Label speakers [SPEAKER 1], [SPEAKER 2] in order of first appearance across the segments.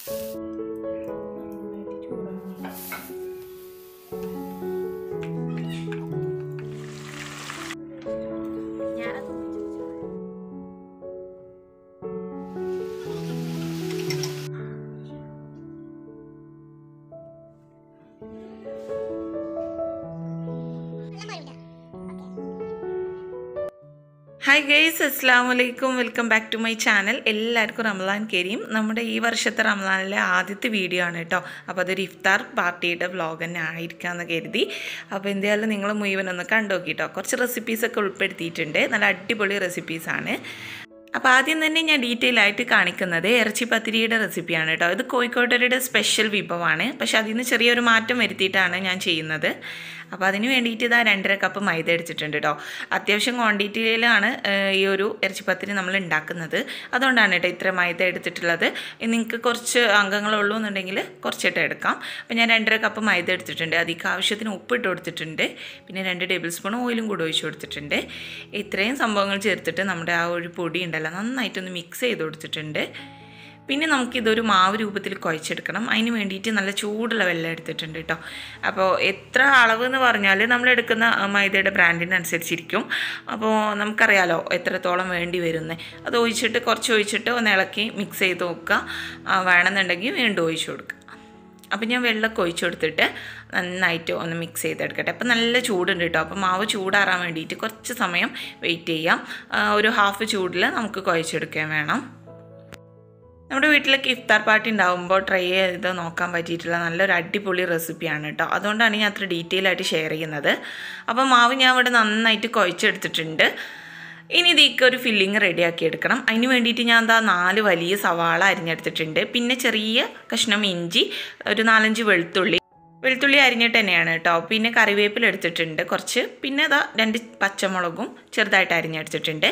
[SPEAKER 1] hi guys അസ്സാം വലൈക്കും welcome back to my channel എല്ലാവർക്കും റംലാൻ കരീം നമ്മുടെ ഈ വർഷത്തെ റംലാനിലെ ആദ്യത്തെ വീഡിയോ ആണ് കേട്ടോ അപ്പോൾ അതൊരു ഇഫ്താർ പാർട്ടിയുടെ വ്ളോഗ് തന്നെ ആയിരിക്കാമെന്ന് കരുതി അപ്പോൾ എന്തായാലും നിങ്ങൾ മുഴുവൻ ഒന്ന് കണ്ടു നോക്കിട്ടോ കുറച്ച് റെസിപ്പീസൊക്കെ ഉൾപ്പെടുത്തിയിട്ടുണ്ട് നല്ല അടിപൊളി റെസിപ്പീസാണ് അപ്പോൾ ആദ്യം തന്നെ ഞാൻ ഡീറ്റെയിൽ ആയിട്ട് കാണിക്കുന്നത് ഇറച്ചി പത്തിരിയുടെ റെസിപ്പിയാണ് കേട്ടോ ഇത് കോഴിക്കോട്ടരുടെ സ്പെഷ്യൽ വിഭവമാണ് പക്ഷെ അതിൽ നിന്ന് ചെറിയൊരു മാറ്റം വരുത്തിയിട്ടാണ് ഞാൻ ചെയ്യുന്നത് അപ്പോൾ അതിന് വേണ്ടിയിട്ട് ഇതാ രണ്ടര കപ്പ് മൈദ എടുത്തിട്ടുണ്ട് കേട്ടോ അത്യാവശ്യം ക്വാണ്ടിറ്റിയിലാണ് ഈ ഒരു ഇറച്ചിപ്പത്തിരി നമ്മൾ ഉണ്ടാക്കുന്നത് അതുകൊണ്ടാണ് കേട്ടോ ഇത്ര മൈദ എടുത്തിട്ടുള്ളത് നിങ്ങൾക്ക് കുറച്ച് അംഗങ്ങളുള്ളൂ എന്നുണ്ടെങ്കിൽ കുറച്ചിട്ട് എടുക്കാം അപ്പോൾ ഞാൻ രണ്ടര കപ്പ് മൈദ എടുത്തിട്ടുണ്ട് അതിക്ക് ആവശ്യത്തിന് ഉപ്പിട്ട് കൊടുത്തിട്ടുണ്ട് പിന്നെ രണ്ട് ടേബിൾ സ്പൂൺ ഓയിലും കൂടെ ഒഴിച്ച് കൊടുത്തിട്ടുണ്ട് ഇത്രയും സംഭവങ്ങൾ ചേർത്തിട്ട് നമ്മുടെ ആ ഒരു പൊടി ഉണ്ടല്ലോ നന്നായിട്ടൊന്ന് മിക്സ് ചെയ്ത് കൊടുത്തിട്ടുണ്ട് പിന്നെ നമുക്കിതൊരു മാവ് രൂപത്തിൽ കുഴച്ചെടുക്കണം അതിന് വേണ്ടിയിട്ട് നല്ല ചൂടുള്ള വെള്ളം എടുത്തിട്ടുണ്ട് കേട്ടോ അപ്പോൾ എത്ര അളവ് എന്ന് പറഞ്ഞാൽ നമ്മൾ എടുക്കുന്ന മൈദയുടെ ബ്രാൻഡിനനുസരിച്ചിരിക്കും അപ്പോൾ നമുക്കറിയാലോ എത്രത്തോളം വേണ്ടി വരുന്നത് അത് ഒഴിച്ചിട്ട് കുറച്ച് ഒഴിച്ചിട്ട് ഒന്ന് ഇളക്കി മിക്സ് ചെയ്ത് നോക്കുക വേണമെന്നുണ്ടെങ്കിൽ വീണ്ടും ഒഴിച്ചു കൊടുക്കുക അപ്പോൾ ഞാൻ വെള്ളമൊക്കെ ഒഴിച്ചു കൊടുത്തിട്ട് നന്നായിട്ട് ഒന്ന് മിക്സ് ചെയ്തെടുക്കട്ടെ അപ്പോൾ നല്ല ചൂടുണ്ട് കേട്ടോ അപ്പോൾ മാവ് ചൂടാറാൻ വേണ്ടിയിട്ട് കുറച്ച് സമയം വെയിറ്റ് ചെയ്യാം ഒരു ഹാഫ് ചൂടിൽ നമുക്ക് കുഴച്ചെടുക്കാൻ വേണം നമ്മുടെ വീട്ടിലൊക്കെ ഇഫ്താർ പാർട്ടി ഉണ്ടാകുമ്പോൾ ട്രൈ ചെയ്ത് നോക്കാൻ പറ്റിയിട്ടുള്ള നല്ലൊരു അടിപൊളി റെസിപ്പിയാണ് കേട്ടോ അതുകൊണ്ടാണ് ഞാൻ അത്ര ഡീറ്റെയിൽ ആയിട്ട് ഷെയർ ചെയ്യുന്നത് അപ്പോൾ മാവ് ഞാൻ ഇവിടെ നന്നായിട്ട് കുഴച്ചെടുത്തിട്ടുണ്ട് ഇനി ഇതിലേക്ക് ഒരു ഫില്ലിങ് റെഡിയാക്കി എടുക്കണം അതിന് വേണ്ടിയിട്ട് ഞാൻ എന്താ നാല് വലിയ സവാള അരിഞ്ഞെടുത്തിട്ടുണ്ട് പിന്നെ ചെറിയ കഷ്ണം ഇഞ്ചി ഒരു നാലഞ്ച് വെളുത്തുള്ളി വെളുത്തുള്ളി അരിഞ്ഞിട്ട് തന്നെയാണ് കേട്ടോ പിന്നെ കറിവേപ്പില എടുത്തിട്ടുണ്ട് കുറച്ച് പിന്നെ അതാ രണ്ട് പച്ചമുളകും ചെറുതായിട്ട് അരിഞ്ഞെടുത്തിട്ടുണ്ട്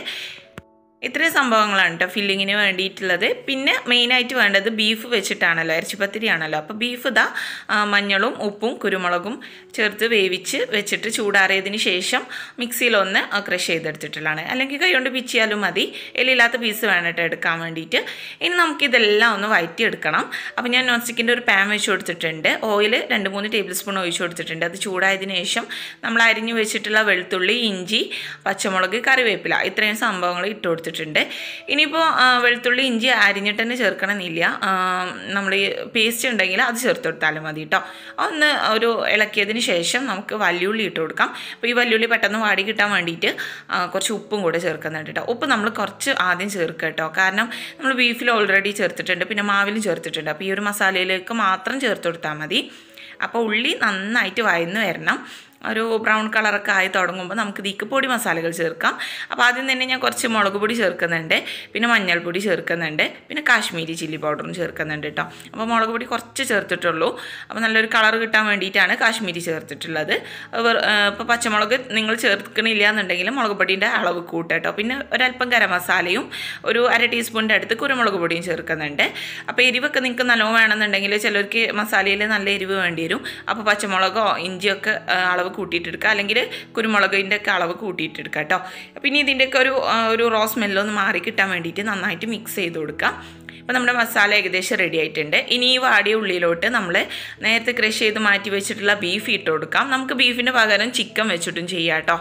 [SPEAKER 1] ഇത്രയും സംഭവങ്ങളാണ് കേട്ടോ ഫില്ലിങ്ങിന് വേണ്ടിയിട്ടുള്ളത് പിന്നെ മെയിനായിട്ട് വേണ്ടത് ബീഫ് വെച്ചിട്ടാണല്ലോ ഇറച്ചിപ്പത്തിരി ആണല്ലോ അപ്പോൾ ബീഫ് ഇതാ മഞ്ഞളും ഉപ്പും കുരുമുളകും ചേർത്ത് വേവിച്ച് വെച്ചിട്ട് ചൂടാറിയതിന് ശേഷം മിക്സിയിലൊന്ന് ക്രഷ് ചെയ്തെടുത്തിട്ടുള്ളതാണ് അല്ലെങ്കിൽ കൈകൊണ്ട് പിച്ചിയാലും മതി എല്ലില്ലാത്ത പീസ് വേണം കേട്ടോ എടുക്കാൻ വേണ്ടിയിട്ട് ഇനി നമുക്കിതെല്ലാം ഒന്ന് വയറ്റിയെടുക്കണം അപ്പോൾ ഞാൻ നോൺ സ്റ്റിക്കിൻ്റെ ഒരു പാൻ വെച്ച് കൊടുത്തിട്ടുണ്ട് ഓയിൽ രണ്ട് മൂന്ന് ടേബിൾ സ്പൂൺ ഒഴിച്ച് കൊടുത്തിട്ടുണ്ട് അത് ചൂടായതിന് ശേഷം നമ്മൾ അരിഞ്ഞു വെച്ചിട്ടുള്ള വെളുത്തുള്ളി ഇഞ്ചി പച്ചമുളക് കറിവേപ്പില ഇത്രയും സംഭവങ്ങൾ ഇട്ട് കൊടുത്തിട്ടുണ്ട് കൊടുത്തിട്ടുണ്ട് ഇനിയിപ്പോൾ വെളുത്തുള്ളി ഇഞ്ചി അരിഞ്ഞിട്ട് തന്നെ ചേർക്കണമെന്നില്ല നമ്മൾ ഈ പേസ്റ്റ് ഉണ്ടെങ്കിൽ അത് ചേർത്ത് കൊടുത്താലും മതി കേട്ടോ ഒന്ന് ഒരു ഇളക്കിയതിന് ശേഷം നമുക്ക് വല്യുള്ളി ഇട്ട് കൊടുക്കാം അപ്പോൾ ഈ വല്യുള്ളി പെട്ടെന്ന് വാടി കിട്ടാൻ വേണ്ടിയിട്ട് കുറച്ച് ഉപ്പും കൂടെ ചേർക്കുന്നുണ്ട് കേട്ടോ ഉപ്പ് നമ്മൾ കുറച്ച് ആദ്യം ചേർക്കുക കേട്ടോ കാരണം നമ്മൾ ബീഫിൽ ഓൾറെഡി ചേർത്തിട്ടുണ്ട് പിന്നെ മാവിലും ചേർത്തിട്ടുണ്ട് അപ്പോൾ ഈ ഒരു മസാലയിലേക്ക് മാത്രം ചേർത്ത് കൊടുത്താൽ മതി അപ്പോൾ ഉള്ളി നന്നായിട്ട് വയന്ന് വരണം ഒരു ബ്രൗൺ കളറൊക്കെ ആയി തുടങ്ങുമ്പോൾ നമുക്ക് ഇതിക്ക് പൊടി മസാലകൾ ചേർക്കാം അപ്പോൾ ആദ്യം തന്നെ ഞാൻ കുറച്ച് മുളക് പൊടി ചേർക്കുന്നുണ്ട് പിന്നെ മഞ്ഞൾപ്പൊടി ചേർക്കുന്നുണ്ട് പിന്നെ കാശ്മീരി ചില്ലി പൗഡറും ചേർക്കുന്നുണ്ട് കേട്ടോ അപ്പോൾ മുളക് പൊടി കുറച്ച് ചേർത്തിട്ടുള്ളൂ അപ്പോൾ നല്ലൊരു കളർ കിട്ടാൻ വേണ്ടിയിട്ടാണ് കാശ്മീരി ചേർത്തിട്ടുള്ളത് ഇപ്പോൾ പച്ചമുളക് നിങ്ങൾ ചേർക്കണില്ല എന്നുണ്ടെങ്കിൽ മുളക് പൊടീൻ്റെ അളവ് കൂട്ടട്ടോ പിന്നെ ഒരല്പം ഗരം മസാലയും ഒരു അര ടീസ്പൂണിൻ്റെ അടുത്ത് കുരുമുളക് പൊടിയും ചേർക്കുന്നുണ്ട് അപ്പോൾ എരിവൊക്കെ നിങ്ങൾക്ക് നല്ലോണം വേണമെന്നുണ്ടെങ്കിൽ ചിലർക്ക് മസാലയിൽ നല്ല എരിവ് വേണ്ടി വരും അപ്പോൾ പച്ചമുളകോ ഇഞ്ചിയൊക്കെ അളവ് കൂട്ടിയിട്ടെടുക്കുക അല്ലെങ്കിൽ കുരുമുളകിൻ്റെ ഒക്കെ അളവ് കൂട്ടിയിട്ടെടുക്കുക കേട്ടോ പിന്നെ ഇതിൻ്റെയൊക്കെ ഒരു ഒരു റോ സ്മെല്ലൊന്ന് മാറി കിട്ടാൻ വേണ്ടിയിട്ട് നന്നായിട്ട് മിക്സ് ചെയ്ത് കൊടുക്കാം അപ്പോൾ നമ്മുടെ മസാല ഏകദേശം റെഡി ആയിട്ടുണ്ട് ഇനി ഈ വാടിയ ഉള്ളിയിലോട്ട് നമ്മൾ നേരത്തെ ക്രഷ് ചെയ്ത് മാറ്റി വെച്ചിട്ടുള്ള ബീഫ് ഇട്ട് കൊടുക്കാം നമുക്ക് ബീഫിന് പകരം ചിക്കൻ വെച്ചിട്ടും ചെയ്യാം കേട്ടോ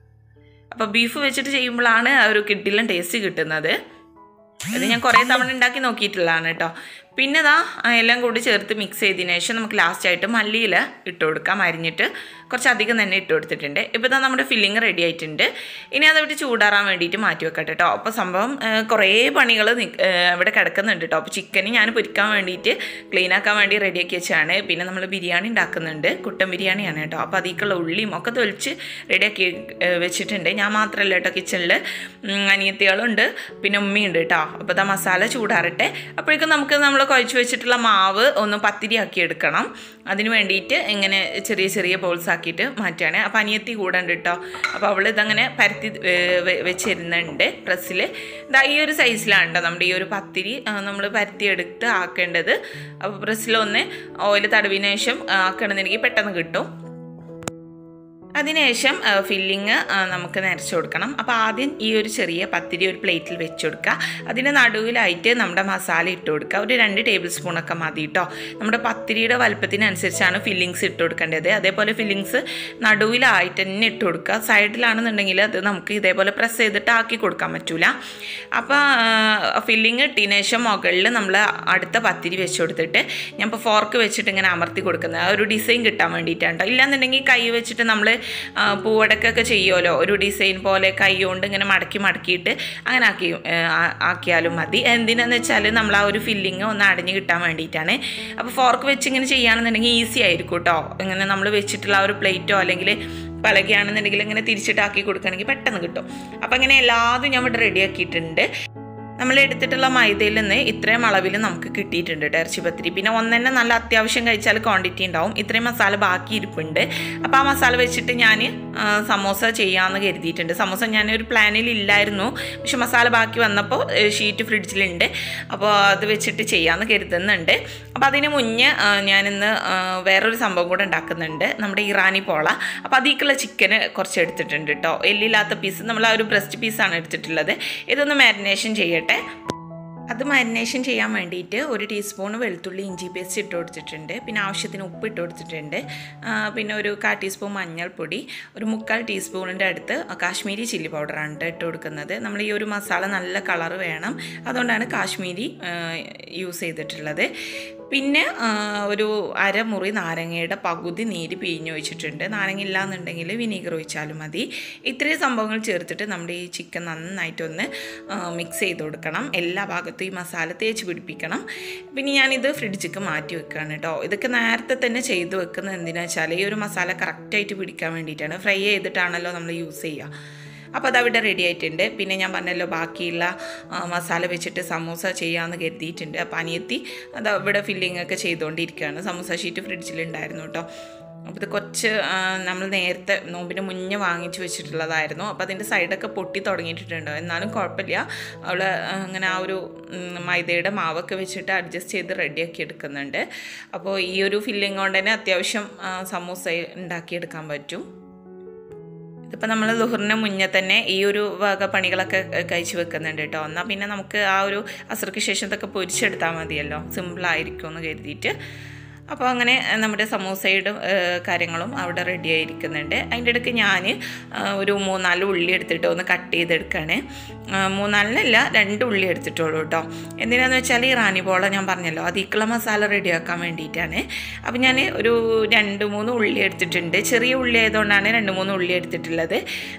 [SPEAKER 1] അപ്പോൾ ബീഫ് വെച്ചിട്ട് ചെയ്യുമ്പോഴാണ് ആ ഒരു കിഡിലും ടേസ്റ്റ് കിട്ടുന്നത് ഇത് ഞാൻ കുറേ തവണ ഉണ്ടാക്കി നോക്കിയിട്ടുള്ളതാണ് കേട്ടോ പിന്നെ ഇതാ എല്ലാം കൂടി ചേർത്ത് മിക്സ് ചെയ്തതിന് ശേഷം നമുക്ക് ലാസ്റ്റായിട്ട് മല്ലിയില ഇട്ട് കൊടുക്കാം അരിഞ്ഞിട്ട് കുറച്ച് അധികം തന്നെ ഇട്ട് കൊടുത്തിട്ടുണ്ട് ഇപ്പോൾ ഇതാ നമ്മുടെ ഫില്ലിങ് റെഡി ആയിട്ടുണ്ട് ഇനി അതവിടെ ചൂടാറാൻ വേണ്ടിയിട്ട് മാറ്റി വെക്കട്ടെ കേട്ടോ അപ്പോൾ സംഭവം കുറേ പണികൾ ഇവിടെ കിടക്കുന്നുണ്ട് കേട്ടോ അപ്പോൾ ചിക്കൻ ഞാൻ പൊരിക്കാൻ വേണ്ടിയിട്ട് ക്ലീൻ ആക്കാൻ വേണ്ടി റെഡിയാക്കി വെച്ചാണ് പിന്നെ നമ്മൾ ബിരിയാണി ഉണ്ടാക്കുന്നുണ്ട് കുട്ടൻ ബിരിയാണിയാണ് കേട്ടോ അപ്പോൾ അതിലേക്കുള്ള ഉള്ളിയും ഒക്കെ തൊലിച്ച് റെഡിയാക്കി വെച്ചിട്ടുണ്ട് ഞാൻ മാത്രമല്ല കേട്ടോ കിച്ചണിൽ അനിയത്തികളുണ്ട് പിന്നെ ഉമ്മയുണ്ട് കേട്ടോ അപ്പോൾ ഇതാ മസാല ചൂടാറട്ടെ അപ്പോഴേക്കും നമുക്ക് നമ്മൾ കുഴച്ച് വെച്ചിട്ടുള്ള മാവ് ഒന്ന് പത്തിരിയാക്കി എടുക്കണം അതിന് വേണ്ടിയിട്ട് ഇങ്ങനെ ചെറിയ ചെറിയ ബോൾസ് ആക്കിയിട്ട് മാറ്റുകയാണ് അപ്പോൾ അനിയത്തി കൂടെ ഉണ്ട് കേട്ടോ അപ്പോൾ അവൾ ഇതങ്ങനെ പരത്തി വെച്ചിരുന്നുണ്ട് പ്രസ്സിൽ ഇതാ ഈ ഒരു സൈസിലാണ് കേട്ടോ നമ്മുടെ ഈ ഒരു പത്തിരി നമ്മൾ പരത്തിയെടുത്ത് ആക്കേണ്ടത് അപ്പോൾ പ്രസ്സിലൊന്ന് ഓയിൽ തടവിന് ശേഷം ആക്കണമെന്നുണ്ടെങ്കിൽ പെട്ടെന്ന് കിട്ടും അതിനുശേഷം ഫില്ലിങ് നമുക്ക് നിറച്ച് കൊടുക്കണം അപ്പോൾ ആദ്യം ഈ ഒരു ചെറിയ പത്തിരി ഒരു പ്ലേറ്റിൽ വെച്ച് കൊടുക്കുക അതിന് നടുവിലായിട്ട് നമ്മുടെ മസാല ഇട്ട് കൊടുക്കുക ഒരു രണ്ട് ടേബിൾ സ്പൂണൊക്കെ മതി കേട്ടോ നമ്മുടെ പത്തിരിയുടെ വലുപ്പത്തിനനുസരിച്ചാണ് ഫില്ലിങ്സ് ഇട്ട് കൊടുക്കേണ്ടത് അതേപോലെ ഫില്ലിങ്സ് നടുവിലായിട്ട് തന്നെ ഇട്ട് കൊടുക്കുക സൈഡിലാണെന്നുണ്ടെങ്കിൽ അത് നമുക്ക് ഇതേപോലെ പ്രസ് ചെയ്തിട്ട് ആക്കി കൊടുക്കാൻ പറ്റൂല അപ്പോൾ ഫില്ലിങ് ഇട്ടതിന് ശേഷം മുകളിൽ നമ്മൾ അടുത്ത പത്തിരി വെച്ച് കൊടുത്തിട്ട് ഞാൻ ഇപ്പോൾ ഫോർക്ക് വെച്ചിട്ട് ഇങ്ങനെ അമർത്തി കൊടുക്കുന്നത് ആ ഒരു ഡിസൈൻ കിട്ടാൻ വേണ്ടിയിട്ടാണ് കേട്ടോ ഇല്ലാന്നുണ്ടെങ്കിൽ കൈ വെച്ചിട്ട് നമ്മൾ പൂവടക്കൊക്കെ ചെയ്യുമല്ലോ ഒരു ഡിസൈൻ പോലെ കൈ കൊണ്ട് ഇങ്ങനെ മടക്കി മടക്കിയിട്ട് അങ്ങനെ ആക്കി ആക്കിയാലും മതി എന്തിനാന്ന് വെച്ചാൽ നമ്മൾ ആ ഒരു ഫില്ലിങ് ഒന്ന് അടഞ്ഞ് കിട്ടാൻ വേണ്ടിയിട്ടാണ് അപ്പോൾ ഫോർക്ക് വെച്ച് ഇങ്ങനെ ചെയ്യുകയാണെന്നുണ്ടെങ്കിൽ ഈസി ആയിരിക്കും കേട്ടോ ഇങ്ങനെ നമ്മൾ വെച്ചിട്ടുള്ള ആ ഒരു പ്ലേറ്റോ അല്ലെങ്കിൽ പലകയാണെന്നുണ്ടെങ്കിൽ ഇങ്ങനെ തിരിച്ചിട്ടാക്കി കൊടുക്കുകയാണെങ്കിൽ പെട്ടെന്ന് കിട്ടും അപ്പോൾ ഇങ്ങനെ എല്ലാതും ഞാൻ ഇവിടെ റെഡിയാക്കിയിട്ടുണ്ട് നമ്മൾ എടുത്തിട്ടുള്ള മൈദയിൽ നിന്ന് ഇത്രയും അളവിൽ നമുക്ക് കിട്ടിയിട്ടുണ്ട് കേട്ടോ ഇറച്ചി പത്തിരി പിന്നെ ഒന്നെന്നെ നല്ല അത്യാവശ്യം കഴിച്ചാൽ ക്വാണ്ടിറ്റി ഉണ്ടാവും ഇത്രയും മസാല ബാക്കി ഇരിപ്പുണ്ട് അപ്പോൾ ആ മസാല വെച്ചിട്ട് ഞാൻ സമോസ ചെയ്യാമെന്ന് കരുതിയിട്ടുണ്ട് സമോസ ഞാൻ ഒരു പ്ലാനിൽ ഇല്ലായിരുന്നു പക്ഷെ മസാല ബാക്കി വന്നപ്പോൾ ഷീറ്റ് ഫ്രിഡ്ജിലുണ്ട് അപ്പോൾ അത് വെച്ചിട്ട് ചെയ്യാമെന്ന് കരുതുന്നുണ്ട് അപ്പോൾ അതിന് മുന്നേ ഞാനിന്ന് വേറൊരു സംഭവം കൂടെ ഉണ്ടാക്കുന്നുണ്ട് നമ്മുടെ ഇറാനി പോള അപ്പോൾ അതിലേക്കുള്ള ചിക്കന് കുറച്ച് എടുത്തിട്ടുണ്ട് കേട്ടോ എല്ലില്ലാത്ത പീസ് നമ്മൾ ആ ഒരു ബ്രസ്റ്റ് പീസാണ് എടുത്തിട്ടുള്ളത് ഇതൊന്ന് മാരിനേഷൻ ചെയ്യട്ടെ അത് മാരിനേഷൻ ചെയ്യാൻ വേണ്ടിയിട്ട് ഒരു ടീസ്പൂൺ വെളുത്തുള്ളി ഇഞ്ചി പേസ്റ്റ് ഇട്ട് കൊടുത്തിട്ടുണ്ട് പിന്നെ ആവശ്യത്തിന് ഉപ്പ് ഇട്ട് കൊടുത്തിട്ടുണ്ട് പിന്നെ ഒരു കാ ടീസ്പൂൺ മഞ്ഞൾപ്പൊടി ഒരു മുക്കാൽ ടീസ്പൂണിൻ്റെ അടുത്ത് കാശ്മീരി ചില്ലി പൗഡറാണ് ഇട്ട് കൊടുക്കുന്നത് നമ്മൾ ഈ ഒരു മസാല നല്ല കളർ വേണം അതുകൊണ്ടാണ് കാശ്മീരി യൂസ് ചെയ്തിട്ടുള്ളത് പിന്നെ ഒരു അരമുറി നാരങ്ങയുടെ പകുതി നീര് പിഴിഞ്ഞ് ഒഴിച്ചിട്ടുണ്ട് നാരങ്ങ ഇല്ലാന്നുണ്ടെങ്കിൽ വിനീഗർ ഒഴിച്ചാലും മതി ഇത്രയും സംഭവങ്ങൾ ചേർത്തിട്ട് നമ്മുടെ ഈ ചിക്കൻ നന്നായിട്ടൊന്ന് മിക്സ് ചെയ്ത് കൊടുക്കണം എല്ലാ ഭാഗത്തും ഈ മസാല തേച്ച് പിടിപ്പിക്കണം പിന്നെ ഞാനിത് ഫ്രിഡ്ജിക്ക് മാറ്റി വെക്കുകയാണ് കേട്ടോ ഇതൊക്കെ നേരത്തെ തന്നെ ചെയ്ത് വെക്കുന്നത് എന്തിനാ വെച്ചാൽ ഈ ഒരു മസാല കറക്റ്റായിട്ട് പിടിക്കാൻ വേണ്ടിയിട്ടാണ് ഫ്രൈ ചെയ്തിട്ടാണല്ലോ നമ്മൾ യൂസ് ചെയ്യുക അപ്പോൾ അതവിടെ റെഡി ആയിട്ടുണ്ട് പിന്നെ ഞാൻ പറഞ്ഞല്ലോ ബാക്കിയുള്ള മസാല വെച്ചിട്ട് സമൂസ ചെയ്യാമെന്ന് കരുതിയിട്ടുണ്ട് അപ്പോൾ അനിയത്തി അത് അവിടെ ഫില്ലിംഗ് ഒക്കെ ചെയ്തുകൊണ്ടിരിക്കുകയാണ് സമൂസ ഷീറ്റ് ഫ്രിഡ്ജിലുണ്ടായിരുന്നു കേട്ടോ അപ്പോൾ ഇത് കുറച്ച് നമ്മൾ നേരത്തെ നോമ്പിന് മുന്നേ വാങ്ങിച്ചു വെച്ചിട്ടുള്ളതായിരുന്നു അപ്പോൾ അതിൻ്റെ സൈഡൊക്കെ പൊട്ടി തുടങ്ങിയിട്ടുണ്ട് എന്നാലും കുഴപ്പമില്ല അവൾ അങ്ങനെ ആ ഒരു മൈദയുടെ മാവൊക്കെ വെച്ചിട്ട് അഡ്ജസ്റ്റ് ചെയ്ത് റെഡിയാക്കി എടുക്കുന്നുണ്ട് അപ്പോൾ ഈ ഒരു ഫില്ലിംഗ് കൊണ്ട് തന്നെ അത്യാവശ്യം സമൂസ ഉണ്ടാക്കിയെടുക്കാൻ പറ്റും ഇതിപ്പോൾ നമ്മൾ ദുഹറിന് മുന്നേ തന്നെ ഈ ഒരു വക പണികളൊക്കെ കഴിച്ച് വെക്കുന്നുണ്ട് കേട്ടോ എന്നാൽ പിന്നെ നമുക്ക് ആ ഒരു അസർക്ക് ശേഷം ഇതൊക്കെ പൊരിച്ചെടുത്താൽ മതിയല്ലോ സിമ്പിളായിരിക്കും എന്ന് കരുതിയിട്ട് അപ്പോൾ അങ്ങനെ നമ്മുടെ സമൂസയുടെ കാര്യങ്ങളും അവിടെ റെഡി ആയിരിക്കുന്നുണ്ട് അതിൻ്റെ ഇടയ്ക്ക് ഞാൻ ഒരു മൂന്നാല് ഉള്ളി എടുത്തിട്ട് ഒന്ന് കട്ട് ചെയ്തെടുക്കുകയാണ് മൂന്നാലിനല്ല രണ്ട് ഉള്ളി എടുത്തിട്ടുള്ളൂ കേട്ടോ എന്തിനാന്ന് വെച്ചാൽ ഈ റാണി പോള ഞാൻ പറഞ്ഞല്ലോ അതിക്കുള്ള മസാല റെഡിയാക്കാൻ വേണ്ടിയിട്ടാണ് അപ്പോൾ ഞാൻ ഒരു രണ്ട് മൂന്ന് ഉള്ളി എടുത്തിട്ടുണ്ട് ചെറിയ ഉള്ളി ആയതുകൊണ്ടാണ് രണ്ട് മൂന്ന് ഉള്ളി എടുത്തിട്ടുള്ളത്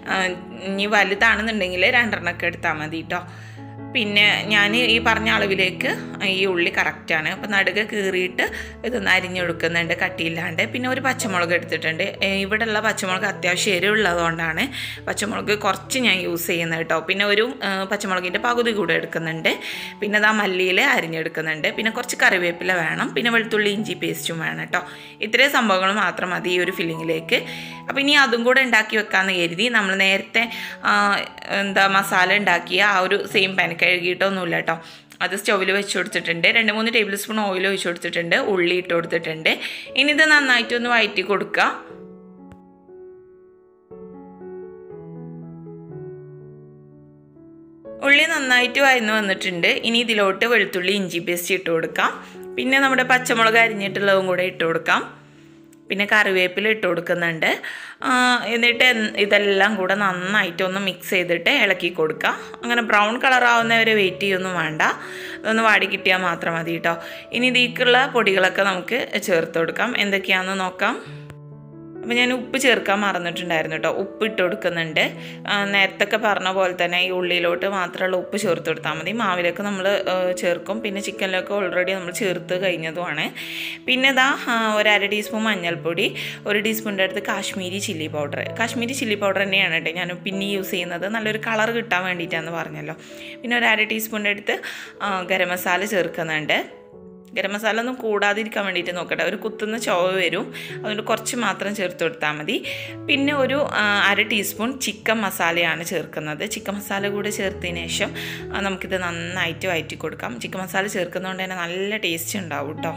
[SPEAKER 1] ഇനി വലുതാണെന്നുണ്ടെങ്കിൽ രണ്ടെണ്ണമൊക്കെ എടുത്താൽ മതി കേട്ടോ പിന്നെ ഞാൻ ഈ പറഞ്ഞ അളവിലേക്ക് ഈ ഉള്ളി കറക്റ്റാണ് അപ്പോൾ നടുക കീറിയിട്ട് ഇതൊന്ന് അരിഞ്ഞെടുക്കുന്നുണ്ട് കട്ടിയില്ലാണ്ട് പിന്നെ ഒരു പച്ചമുളക് എടുത്തിട്ടുണ്ട് ഇവിടെയുള്ള പച്ചമുളക് അത്യാവശ്യം എരിവുള്ളതുകൊണ്ടാണ് പച്ചമുളക് കുറച്ച് ഞാൻ യൂസ് ചെയ്യുന്നത് കേട്ടോ പിന്നെ ഒരു പച്ചമുളകിൻ്റെ പകുതി കൂടെ എടുക്കുന്നുണ്ട് പിന്നെ അതാ മല്ലിയിൽ അരിഞ്ഞെടുക്കുന്നുണ്ട് പിന്നെ കുറച്ച് കറിവേപ്പില വേണം പിന്നെ വെളുത്തുള്ളി ഇഞ്ചി പേസ്റ്റും വേണം കേട്ടോ ഇത്രയും സംഭവങ്ങൾ മാത്രം മതി ഈ ഒരു ഫില്ലിങ്ങിലേക്ക് അപ്പോൾ ഇനി അതും കൂടെ ഉണ്ടാക്കി വെക്കാമെന്ന് കരുതി നമ്മൾ നേരത്തെ എന്താ മസാല ഉണ്ടാക്കിയ ആ ഒരു സെയിം പാൻ കഴുകിയിട്ടൊന്നുമില്ല കേട്ടോ അത് സ്റ്റൗവിൽ വെച്ച് കൊടുത്തിട്ടുണ്ട് രണ്ട് മൂന്ന് ടേബിൾ സ്പൂൺ ഓയിൽ ഒഴിച്ച് കൊടുത്തിട്ടുണ്ട് ഉള്ളി ഇട്ട് കൊടുത്തിട്ടുണ്ട് ഇനി ഇത് നന്നായിട്ടൊന്ന് വഴറ്റി കൊടുക്കുക ഉള്ളി നന്നായിട്ട് വയന്ന് വന്നിട്ടുണ്ട് ഇനി ഇതിലോട്ട് വെളുത്തുള്ളി ഇഞ്ചി പേസ്റ്റ് ഇട്ട് കൊടുക്കാം പിന്നെ നമ്മുടെ പച്ചമുളക് അരിഞ്ഞിട്ടുള്ളതും കൂടെ ഇട്ട് കൊടുക്കാം പിന്നെ കറിവേപ്പില ഇട്ട് കൊടുക്കുന്നുണ്ട് എന്നിട്ട് ഇതെല്ലാം കൂടെ നന്നായിട്ടൊന്ന് മിക്സ് ചെയ്തിട്ട് ഇളക്കി കൊടുക്കുക അങ്ങനെ ബ്രൗൺ കളർ ആവുന്നവരെ വെയിറ്റ് ചെയ്യൊന്നും വേണ്ട അതൊന്ന് വാടി കിട്ടിയാൽ മാത്രം മതി കേട്ടോ ഇനി ഇതിലേക്കുള്ള പൊടികളൊക്കെ നമുക്ക് ചേർത്ത് കൊടുക്കാം എന്തൊക്കെയാണെന്ന് നോക്കാം അപ്പോൾ ഞാൻ ഉപ്പ് ചേർക്കാൻ മറന്നിട്ടുണ്ടായിരുന്നു കേട്ടോ ഉപ്പ് ഇട്ട് കൊടുക്കുന്നുണ്ട് നേരത്തൊക്കെ പറഞ്ഞ പോലെ തന്നെ ഈ ഉള്ളിയിലോട്ട് മാത്രമുള്ള ഉപ്പ് ചേർത്ത് കൊടുത്താൽ മതി മാവിലേക്ക് നമ്മൾ ചേർക്കും പിന്നെ ചിക്കനിലൊക്കെ ഓൾറെഡി നമ്മൾ ചേർത്ത് കഴിഞ്ഞതുമാണ് പിന്നെ ഇതാ ഒരു അര ടീസ്പൂൺ മഞ്ഞൾപ്പൊടി ഒരു ടീസ്പൂണിൻ്റെ അടുത്ത് Kashmiri chilli powder Kashmiri chilli powder തന്നെയാണ് കേട്ടോ ഞാൻ പിന്നെ യൂസ് ചെയ്യുന്നത് നല്ലൊരു കളർ കിട്ടാൻ വേണ്ടിയിട്ടാണെന്ന് പറഞ്ഞല്ലോ പിന്നെ ഒരു അര ടീസ്പൂണിൻ്റെ അടുത്ത് ഗരം മസാല ചേർക്കുന്നുണ്ട് ഗരം മസാല ഒന്നും കൂടാതിരിക്കാൻ വേണ്ടിയിട്ട് നോക്കട്ടെ ഒരു കുത്തുന്ന ചുവ വരും അതുകൊണ്ട് കുറച്ച് മാത്രം ചേർത്ത് കൊടുത്താൽ മതി പിന്നെ ഒരു അര ടീസ്പൂൺ ചിക്കൻ മസാലയാണ് ചേർക്കുന്നത് ചിക്കൻ മസാല കൂടെ ചേർത്തതിന് ശേഷം നമുക്കിത് നന്നായിട്ട് വയറ്റി കൊടുക്കാം ചിക്കൻ മസാല ചേർക്കുന്നതുകൊണ്ട് തന്നെ നല്ല ടേസ്റ്റ് ഉണ്ടാവും കേട്ടോ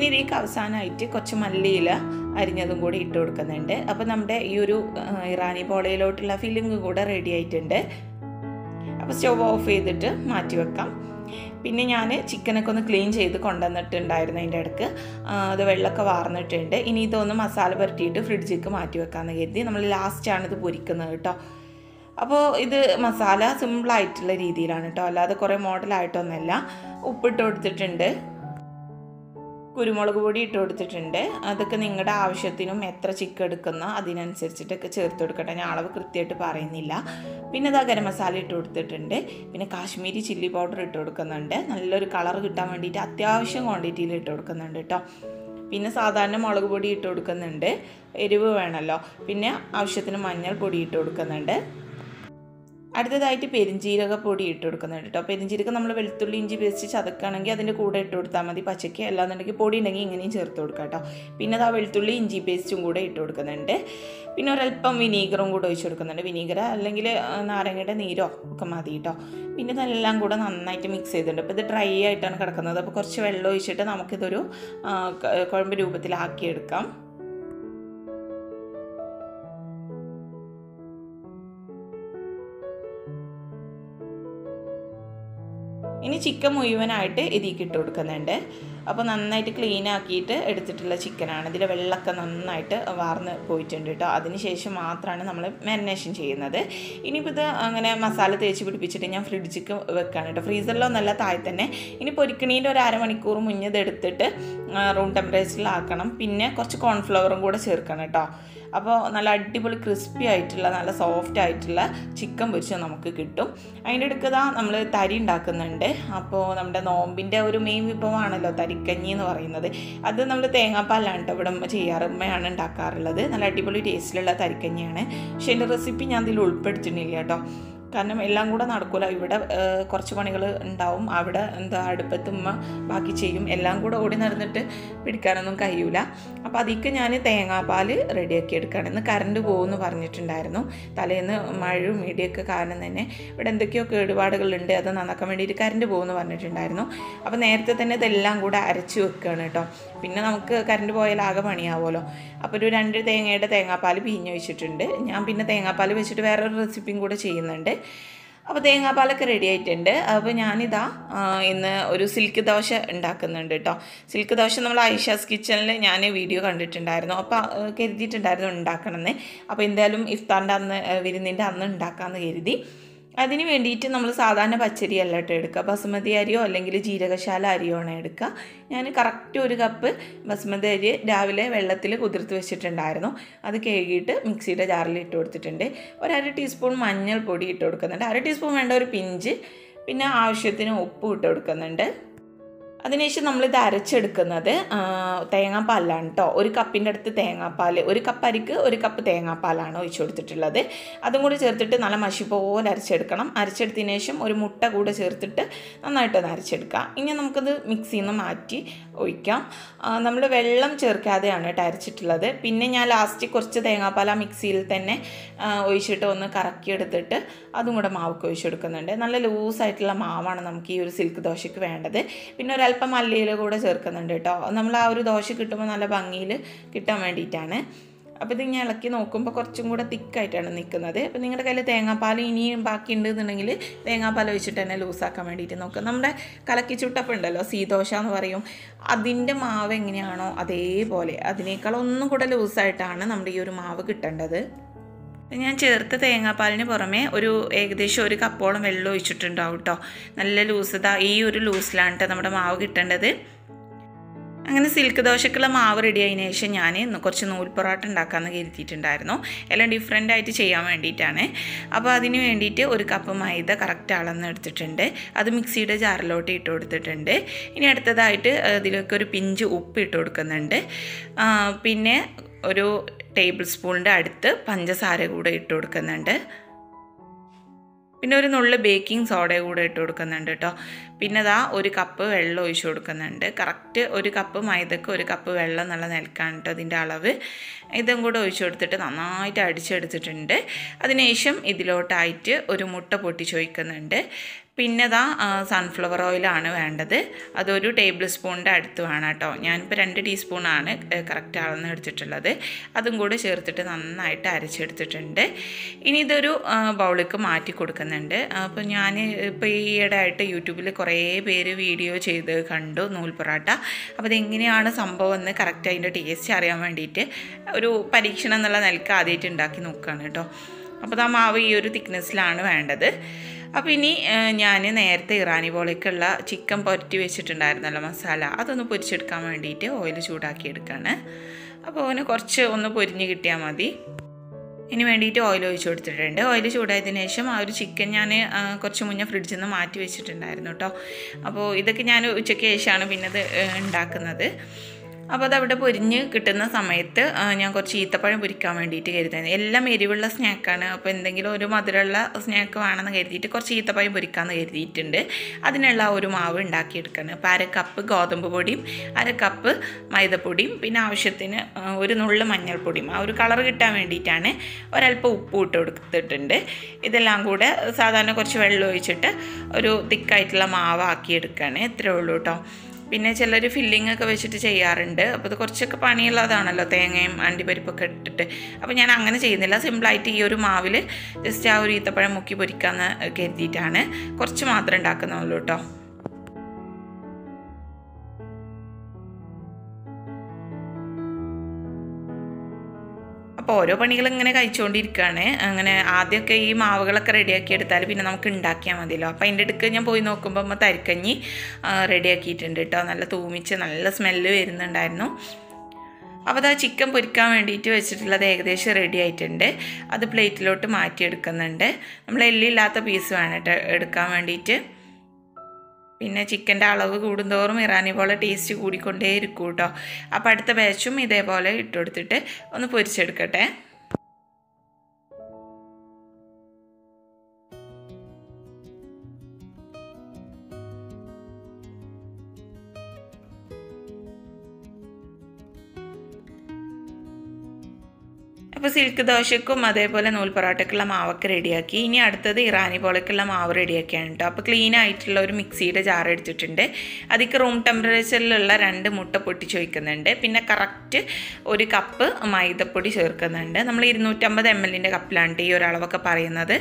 [SPEAKER 1] പിന്നെ ഇതിലേക്ക് അവസാനമായിട്ട് കുറച്ച് മല്ലിയില അരിഞ്ഞതും കൂടി ഇട്ട് കൊടുക്കുന്നുണ്ട് അപ്പോൾ നമ്മുടെ ഈ ഒരു ആ, ഇറാനി പോളയിലോട്ടുള്ള ഫില്ലിങ് കൂടെ റെഡി ആയിട്ടുണ്ട് അപ്പോൾ സ്റ്റവ് ഓഫ് ചെയ്തിട്ട് മാറ്റി വെക്കാം പിന്നെ ഞാൻ ചിക്കനൊക്കെ ഒന്ന് ക്ലീൻ ചെയ്ത് കൊണ്ടുവന്നിട്ടുണ്ടായിരുന്നു അതിൻ്റെ ഇടയ്ക്ക് ആ, അത് വെള്ളമൊക്കെ വാർന്നിട്ടുണ്ട് ഇനി ഇതൊന്ന് മസാല പുരട്ടിയിട്ട് ഫ്രിഡ്ജിലേക്ക് മാറ്റി വെക്കാമെന്ന് കരുതി നമ്മൾ ലാസ്റ്റാണ് ഇത് പൊരിക്കുന്നത് കേട്ടോ അപ്പോൾ ഇത് മസാല സിമ്പിളായിട്ടുള്ള രീതിയിലാണ് കേട്ടോ അല്ലാതെ കുറേ മോഡലായിട്ടൊന്നുമല്ല ഉപ്പിട്ട് കൊടുത്തിട്ടുണ്ട് കുരുമുളക് പൊടി ഇട്ട് കൊടുത്തിട്ടുണ്ട് അതൊക്കെ നിങ്ങളുടെ ആവശ്യത്തിനും എത്ര ചിക്കൻ എടുക്കുന്നോ അതിനനുസരിച്ചിട്ടൊക്കെ ചേർത്ത് കൊടുക്കട്ടെ ഞാൻ അളവ് കൃത്യമായിട്ട് പറയുന്നില്ല പിന്നെ ഇതാ ഗരം മസാല ഇട്ട് കൊടുത്തിട്ടുണ്ട് പിന്നെ കാശ്മീരി ചില്ലി പൗഡർ ഇട്ട് കൊടുക്കുന്നുണ്ട് നല്ലൊരു കളർ കിട്ടാൻ വേണ്ടിയിട്ട് അത്യാവശ്യം ക്വാണ്ടിറ്റിയിൽ ഇട്ട് കൊടുക്കുന്നുണ്ട് കേട്ടോ പിന്നെ സാധാരണ മുളക് പൊടി ഇട്ട് കൊടുക്കുന്നുണ്ട് എരിവ് വേണമല്ലോ പിന്നെ ആവശ്യത്തിന് മഞ്ഞൾ പൊടി ഇട്ട് കൊടുക്കുന്നുണ്ട് അടുത്തതായിട്ട് പെരിഞ്ജീരക പൊടി ഇട്ട് കൊടുക്കുന്നുണ്ട് കേട്ടോ പെരിഞ്ജീരകം നമ്മൾ വെളുത്തുള്ളി ഇഞ്ചി പേസ്റ്റ് ചതക്കുകയാണെങ്കിൽ അതിൻ്റെ കൂടെ ഇട്ട് കൊടുത്താൽ മതി പച്ചയ്ക്ക് അല്ലാന്നുണ്ടെങ്കിൽ പൊടി ഉണ്ടെങ്കിൽ ഇങ്ങനെയും ചേർത്ത് കൊടുക്കാം കേട്ടോ പിന്നെ അത് ആ വെളുത്തുള്ളി ഇഞ്ചി പേസ്റ്റും കൂടെ ഇട്ട് കൊടുക്കുന്നുണ്ട് പിന്നെ ഒരല്പം വിനീഗറും കൂടെ ഒഴിച്ച് കൊടുക്കുന്നുണ്ട് വിനീഗർ അല്ലെങ്കിൽ ആ, നാരങ്ങയുടെ നീരോ ഒക്കെ മതി കേട്ടോ പിന്നെ ഇതെല്ലാം കൂടെ നന്നായിട്ട് മിക്സ് ചെയ്തിട്ടുണ്ട് അപ്പോൾ ഇത് ഡ്രൈ ആയിട്ടാണ് കിടക്കുന്നത് അപ്പോൾ കുറച്ച് വെള്ളം ഒഴിച്ചിട്ട് നമുക്കിതൊരു ആ, ക- കുഴമ്പ് രൂപത്തിലാക്കിയെടുക്കാം ഇനി ചിക്കൻ മുഴുവനായിട്ട് ഇതിലേക്ക് ഇട്ട് കൊടുക്കുന്നുണ്ട് അപ്പോൾ നന്നായിട്ട് ക്ലീൻ ആക്കിയിട്ട് എടുത്തിട്ടുള്ള ചിക്കനാണ് ഇതിൽ വെള്ളമൊക്കെ നന്നായിട്ട് വാർന്ന് പോയിട്ടുണ്ട് കേട്ടോ അതിന് ശേഷം മാത്രമാണ് നമ്മൾ മാരിനേഷൻ ചെയ്യുന്നത് ഇനിയിപ്പോൾ ഇത് അങ്ങനെ മസാല തേച്ച് പിടിപ്പിച്ചിട്ട് ഞാൻ ഫ്രിഡ്ജിക്ക് വെക്കാണ് കേട്ടോ ഫ്രീസറിലൊന്നല്ല താഴെ തന്നെ ഇനി പൊരിക്കണീൻ്റെ ഒരു അരമണിക്കൂർ മുന്നേ ഇത് എടുത്തിട്ട് റൂം ടെമ്പറേച്ചറിലാക്കണം പിന്നെ കുറച്ച് കോൺഫ്ലവറും കൂടെ ചേർക്കണം കേട്ടോ അപ്പോൾ നല്ല അടിപൊളി ക്രിസ്പി ആയിട്ടുള്ള നല്ല സോഫ്റ്റ് ആയിട്ടുള്ള ചിക്കൻ പൊരിച്ച് നമുക്ക് കിട്ടും അതിൻ്റെ അടുക്കതാ നമ്മൾ തരി ഉണ്ടാക്കുന്നുണ്ട് അപ്പോൾ നമ്മുടെ നോമ്പിൻ്റെ ഒരു മെയിൻ വിഭവമാണല്ലോ തരിക്കഞ്ഞി എന്ന് പറയുന്നത് അത് നമ്മൾ തേങ്ങാപ്പാലാണ് കേട്ടോ ഇവിടെ ഉമ്മ ചെയ്യാറ് ഉമ്മയാണ് ഉണ്ടാക്കാറുള്ളത് നല്ല അടിപൊളി ടേസ്റ്റിലുള്ള തരിക്കഞ്ഞിയാണ് പക്ഷേ എൻ്റെ റെസിപ്പി ഞാൻ ഇതിൽ ഉൾപ്പെടുത്തുന്നില്ല കേട്ടോ കാരണം എല്ലാം കൂടെ നടക്കില്ല ഇവിടെ ഏഹ്, കുറച്ച് പണികൾ ഉണ്ടാവും അവിടെ എന്താ അടുപ്പത്ത് ഉമ്മ ബാക്കി ചെയ്യും എല്ലാം കൂടെ ഓടി നടന്നിട്ട് പിടിക്കാനൊന്നും കഴിയൂല അപ്പോൾ അതിക്ക് ഞാൻ തേങ്ങാപ്പാൽ റെഡിയാക്കി എടുക്കുകയാണ് ഇന്ന് കറണ്ട് പോകുമെന്ന് പറഞ്ഞിട്ടുണ്ടായിരുന്നു തലേന്ന് മഴയും ഇടിയൊക്കെ കാരണം തന്നെ ഇവിടെ എന്തൊക്കെയോ കേടുപാടുകളുണ്ട് അത് നന്നാക്കാൻ വേണ്ടിയിട്ട് കറണ്ട് പോകുമെന്ന് പറഞ്ഞിട്ടുണ്ടായിരുന്നു അപ്പോൾ നേരത്തെ തന്നെ ഇതെല്ലാം കൂടെ അരച്ച് വെക്കുകയാണ് കേട്ടോ പിന്നെ നമുക്ക് കറണ്ട് പോയാൽ ആകെ പണിയാവുമല്ലോ അപ്പോൾ ഒരു രണ്ട് തേങ്ങയുടെ തേങ്ങാപ്പാൽ പിഴിഞ്ഞ് വെച്ചിട്ടുണ്ട് ഞാൻ പിന്നെ തേങ്ങാപ്പാൽ വെച്ചിട്ട് വേറൊരു റെസിപ്പിയും കൂടെ ചെയ്യുന്നുണ്ട് അപ്പോൾ തേങ്ങാപ്പാലൊക്കെ റെഡി ആയിട്ടുണ്ട് അപ്പോൾ ഞാനിതാ ആ, ഇന്ന് ഒരു സിൽക്ക് ദോശ ഉണ്ടാക്കുന്നുണ്ട് കേട്ടോ സിൽക്ക് ദോശ നമ്മൾ ഐഷാസ് കിച്ചണിൽ ഞാൻ വീഡിയോ കണ്ടിട്ടുണ്ടായിരുന്നു അപ്പോൾ ആ, കരുതിയിട്ടുണ്ടായിരുന്നു ഉണ്ടാക്കണമെന്ന് അപ്പോൾ എന്തായാലും ഇഫ്താറിൻ്റെ അന്ന് ആ, വിരുന്നിൻ്റെ അന്ന് ഉണ്ടാക്കാമെന്ന് കരുതി അതിന് വേണ്ടിയിട്ട് നമ്മൾ സാധാരണ പച്ചരി അല്ല കേട്ടോ എടുക്കുക ബസുമതി അരിയോ അല്ലെങ്കിൽ ജീരകശാല അരിയോ ആണ് എടുക്കുക ഞാൻ കറക്റ്റ് ഒരു കപ്പ് ബസുമതി അരി രാവിലെ വെള്ളത്തിൽ കുതിർത്ത് വെച്ചിട്ടുണ്ടായിരുന്നു അത് കഴുകിയിട്ട് മിക്സിയുടെ ജാറിൽ ഇട്ട് കൊടുത്തിട്ടുണ്ട് ഒരു അര ടീസ്പൂൺ മഞ്ഞൾപ്പൊടി ഇട്ട് കൊടുക്കുന്നുണ്ട് അര ടീസ്പൂൺ വേണ്ട ഒരു പിഞ്ച് പിന്നെ ആവശ്യത്തിന് ഉപ്പ് ഇട്ട് കൊടുക്കുന്നുണ്ട് അതിനുശേഷം നമ്മളിത് അരച്ചെടുക്കുന്നത് ആ, തേങ്ങാപ്പാലാണ് കേട്ടോ ഒരു കപ്പിൻ്റെ അടുത്ത് തേങ്ങാപ്പാൽ ഒരു കപ്പ് അരിക്ക് ഒരു കപ്പ് തേങ്ങാപ്പാലാണ് ഒഴിച്ചു കൊടുത്തിട്ടുള്ളത് അതും കൂടി ചേർത്തിട്ട് നല്ല മഷി പോലെ അരച്ചെടുക്കണം അരച്ചെടുത്തതിന് ശേഷം ഒരു മുട്ട കൂടെ ചേർത്തിട്ട് നന്നായിട്ടൊന്ന് അരച്ചെടുക്കാം ഇനി നമുക്കത് മിക്സിയിൽ നിന്ന് മാറ്റി ഒഴിക്കാം നമ്മൾ വെള്ളം ചേർക്കാതെയാണ് കേട്ടോ അരച്ചിട്ടുള്ളത് പിന്നെ ഞാൻ ലാസ്റ്റ് കുറച്ച് തേങ്ങാപ്പാൽ ആ മിക്സിയിൽ തന്നെ ആ, ഒഴിച്ചിട്ട് ഒന്ന് കറക്കിയെടുത്തിട്ട് അതും കൂടെ മാവൊക്കെ ഒഴിച്ചെടുക്കുന്നുണ്ട് നല്ല ലൂസായിട്ടുള്ള മാവാണ് നമുക്ക് ഈ ഒരു സിൽക്ക് ദോശയ്ക്ക് വേണ്ടത് പിന്നെ ഒരല്പം മല്ലിയില കൂടെ ചേർക്കുന്നുണ്ട് കേട്ടോ നമ്മൾ ആ ഒരു ദോശ കിട്ടുമ്പോൾ നല്ല ഭംഗിയിൽ കിട്ടാൻ വേണ്ടിയിട്ടാണ് അപ്പോൾ ഇത് ഇങ്ങനെ ഇളക്കി നോക്കുമ്പോൾ കുറച്ചും കൂടെ തിക്കായിട്ടാണ് നിൽക്കുന്നത് അപ്പോൾ നിങ്ങളുടെ കയ്യിൽ തേങ്ങാപ്പാൽ ഇനിയും ബാക്കി ഉണ്ടെന്നുണ്ടെങ്കിൽ തേങ്ങാപ്പാൽ ഒഴിച്ചിട്ട് തന്നെ ലൂസാക്കാൻ വേണ്ടിയിട്ട് നോക്കുക നമ്മുടെ കലക്കി ചുട്ടപ്പം ഉണ്ടല്ലോ സീദോശ എന്ന് പറയും അതിൻ്റെ മാവ് എങ്ങനെയാണോ അതേപോലെ അതിനേക്കാൾ ഒന്നും കൂടെ ലൂസായിട്ടാണ് നമ്മുടെ ഈ ഒരു മാവ് കിട്ടേണ്ടത് ഞാൻ ചേർത്ത തേങ്ങാപ്പാലിന് പുറമെ ഒരു ഏകദേശം ഒരു കപ്പോളം വെള്ളം ഒഴിച്ചിട്ടുണ്ടാവും കേട്ടോ നല്ല ലൂസത ഈ ഒരു ലൂസിലാണ് കേട്ടോ നമ്മുടെ മാവ് കിട്ടേണ്ടത് അങ്ങനെ സിൽക്ക് ദോശക്കുള്ള മാവ് റെഡി ആയതിനു ശേഷം ഞാൻ ഇന്ന് കുറച്ച് നൂൽ പൊറോട്ട ഉണ്ടാക്കാമെന്ന് കരുതിയിട്ടുണ്ടായിരുന്നു എല്ലാം ഡിഫറെൻ്റ് ആയിട്ട് ചെയ്യാൻ വേണ്ടിയിട്ടാണ് അപ്പോൾ അതിന് വേണ്ടിയിട്ട് ഒരു കപ്പ് മൈദ കറക്റ്റ് അളന്ന് എടുത്തിട്ടുണ്ട് അത് മിക്സിയുടെ ജാറിലോട്ട് ഇട്ട് കൊടുത്തിട്ടുണ്ട് ഇനി അടുത്തതായിട്ട് അതിലേക്ക് ഒരു പിഞ്ച് ഉപ്പ് ഇട്ട് കൊടുക്കുന്നുണ്ട് ആ, പിന്നെ ഒരു ടേബിൾ സ്പൂണിൻ്റെ അടുത്ത് പഞ്ചസാര കൂടെ ഇട്ട് കൊടുക്കുന്നുണ്ട് പിന്നെ ഒരു നുള്ളു ബേക്കിംഗ് സോഡ കൂടെ ഇട്ട് കൊടുക്കുന്നുണ്ട് കേട്ടോ പിന്നെ അതാ ഒരു കപ്പ് വെള്ളം ഒഴിച്ച് കൊടുക്കുന്നുണ്ട് കറക്റ്റ് ഒരു കപ്പ് മൈദക്ക് ഒരു കപ്പ് വെള്ളം എന്നുള്ള നിലക്കാണ് കേട്ടോ അതിൻ്റെ അളവ് ഇതും കൂടെ ഒഴിച്ച് കൊടുത്തിട്ട് നന്നായിട്ട് അടിച്ചെടുത്തിട്ടുണ്ട് അതിനുശേഷം ഇതിലോട്ടായിട്ട് ഒരു മുട്ട പൊട്ടിച്ചൊഴിക്കുന്നുണ്ട് പിന്നെ ഇതാ സൺഫ്ലവർ ഓയിലാണ് വേണ്ടത് അതൊരു ടേബിൾ സ്പൂണിൻ്റെ അടുത്ത് വേണം കേട്ടോ ഞാനിപ്പോൾ രണ്ട് ടീസ്പൂണാണ് കറക്റ്റ് അളന്ന് എടുത്തിട്ടുള്ളത് അതും കൂടി ചേർത്തിട്ട് നന്നായിട്ട് അരച്ചെടുത്തിട്ടുണ്ട് ഇനി ഇതൊരു ബൗളിലേക്ക് മാറ്റി കൊടുക്കുന്നുണ്ട് അപ്പോൾ ഞാൻ ഇപ്പോൾ ഈയിടെ ആയിട്ട് യൂട്യൂബിൽ കുറേ പേര് വീഡിയോ ചെയ്ത് കണ്ടു നൂൽ പൊറാട്ട അപ്പോൾ അതെങ്ങനെയാണ് സംഭവം എന്ന് കറക്റ്റ് അതിൻ്റെ ടേസ്റ്റ് അറിയാൻ വേണ്ടിയിട്ട് ഒരു പരീക്ഷണം എന്നുള്ള നിലക്ക് ആദ്യമായിട്ട് ഉണ്ടാക്കി നോക്കുകയാണ് കേട്ടോ അപ്പോൾ ആ മാവ് ഈ ഒരു തിക്നെസ്സിലാണ് വേണ്ടത് അപ്പോൾ ഇനി ഞാൻ നേരത്തെ ഇറാനി പോലേക്കുള്ള ചിക്കൻ പുരട്ടി വെച്ചിട്ടുണ്ടായിരുന്നല്ലോ മസാല അതൊന്ന് പൊരിച്ചെടുക്കാൻ വേണ്ടിയിട്ട് ഓയിൽ ചൂടാക്കി എടുക്കുകയാണ് അപ്പോൾ അവന് കുറച്ച് ഒന്ന് പൊരിഞ്ഞ് കിട്ടിയാൽ മതി ഇനി വേണ്ടിയിട്ട് ഓയിൽ ഒഴിച്ച് കൊടുത്തിട്ടുണ്ട് ഓയിൽ ചൂടായതിനു ശേഷം ആ ഒരു ചിക്കൻ ഞാൻ കുറച്ച് മുന്നേ ഫ്രിഡ്ജിൽ നിന്ന് മാറ്റി വെച്ചിട്ടുണ്ടായിരുന്നു കേട്ടോ അപ്പോൾ ഇതൊക്കെ ഞാൻ ഉച്ചയ്ക്ക് ശേഷമാണ് പിന്നെ ഇത് ഉണ്ടാക്കുന്നത് അപ്പോൾ അതവിടെ പൊരിഞ്ഞ് കിട്ടുന്ന സമയത്ത് ഞാൻ കുറച്ച് ഈത്തപ്പഴം പൊരിക്കാൻ വേണ്ടിയിട്ട് കരുതുന്നത് എല്ലാം എരിവുള്ള സ്നാക്കാണ് അപ്പോൾ എന്തെങ്കിലും ഒരു മധുരമുള്ള സ്നാക്ക് വേണമെന്ന് കരുതിയിട്ട് കുറച്ച് ഈത്തപ്പഴം പൊരിക്കാമെന്ന് കരുതിയിട്ടുണ്ട് അതിനുള്ള ഒരു മാവ് ഉണ്ടാക്കിയെടുക്കണം അപ്പോൾ അര കപ്പ് ഗോതമ്പ് പൊടിയും അര കപ്പ് മൈദപ്പൊടിയും പിന്നെ ആവശ്യത്തിന് ഒരു നുള്ളു മഞ്ഞൾപ്പൊടിയും ആ ഒരു കളർ കിട്ടാൻ വേണ്ടിയിട്ടാണ് ഒരല്പം ഉപ്പ് ഇട്ട് കൊടുത്തിട്ടുണ്ട് ഇതെല്ലാം കൂടെ സാധാരണ കുറച്ച് വെള്ളം ഒഴിച്ചിട്ട് ഒരു തിക്കായിട്ടുള്ള മാവാക്കി എടുക്കുകയാണ് ഇത്രയേ ഉള്ളൂ കേട്ടോ പിന്നെ ചിലർ ഫില്ലിംഗ് ഒക്കെ വെച്ചിട്ട് ചെയ്യാറുണ്ട് അപ്പോൾ ഇത് കുറച്ചൊക്കെ പണിയുള്ളതാണല്ലോ തേങ്ങയും അണ്ടിപ്പരിപ്പൊക്കെ ഇട്ടിട്ട് അപ്പോൾ ഞാൻ അങ്ങനെ ചെയ്യുന്നില്ല സിമ്പിളായിട്ട് ഈ ഒരു മാവിൽ ജസ്റ്റ് ആ ഒരു ഈത്തപ്പഴം മുക്കി പൊരിക്കാമെന്ന് കരുതിയിട്ടാണ് കുറച്ച് മാത്രം ഉണ്ടാക്കുന്നുള്ളൂ കേട്ടോ അപ്പോൾ ഓരോ പണികൾ ഇങ്ങനെ കഴിച്ചുകൊണ്ടിരിക്കുകയാണ് അങ്ങനെ ആദ്യമൊക്കെ ഈ മാവുകളൊക്കെ റെഡിയാക്കി എടുത്താൽ പിന്നെ നമുക്ക് ഉണ്ടാക്കിയാൽ മതിയല്ലോ അപ്പോൾ അതിൻ്റെ അടുക്ക് ഞാൻ പോയി നോക്കുമ്പോൾ അമ്മ തരിക്കഞ്ഞി റെഡിയാക്കിയിട്ടുണ്ട് കേട്ടോ നല്ല തൂമിച്ച് നല്ല സ്മെല്ല് വരുന്നുണ്ടായിരുന്നു അപ്പോൾ അത് ആ ചിക്കൻ പൊരിക്കാൻ വേണ്ടിയിട്ട് വെച്ചിട്ടുള്ളത് ഏകദേശം റെഡി ആയിട്ടുണ്ട് അത് പ്ലേറ്റിലോട്ട് മാറ്റിയെടുക്കുന്നുണ്ട് നമ്മൾ എല്ലില്ലാത്ത പീസ് വേണം കേട്ടോ എടുക്കാൻ വേണ്ടിയിട്ട് പിന്നെ ചിക്കൻ്റെ അളവ് കൂടുന്തോറും ഇറാനി പോലെ ടേസ്റ്റ് കൂടിക്കൊണ്ടേ ഇരിക്കും കേട്ടോ അപ്പോൾ അടുത്ത ബാച്ചും ഇതേപോലെ ഇട്ട് കൊടുത്തിട്ട് ഒന്ന് പൊരിച്ചെടുക്കട്ടെ അപ്പോൾ സിൽക്ക് ദോശക്കും അതേപോലെ നൂൽ പൊറോട്ടയ്ക്കുള്ള മാവൊക്കെ റെഡിയാക്കി ഇനി അടുത്തത് ഇറാനി പോലേക്കുള്ള മാവ് റെഡിയാക്കിയാണ് കേട്ടോ അപ്പോൾ ക്ലീൻ ആയിട്ടുള്ള ഒരു മിക്സിയുടെ ജാർ എടുത്തിട്ടുണ്ട് അതിക്ക് റൂം ടെമ്പറേച്ചറിലുള്ള രണ്ട് മുട്ട പൊട്ടിച്ച് വയ്ക്കുന്നുണ്ട് പിന്നെ കറക്റ്റ് ഒരു കപ്പ് മൈദപ്പൊടി ചേർക്കുന്നുണ്ട് നമ്മൾ ഇരുന്നൂറ്റമ്പത് എം എല്ലിൻ്റെ കപ്പിലാണ് ഈ ഒരളവൊക്കെ പറയുന്നത്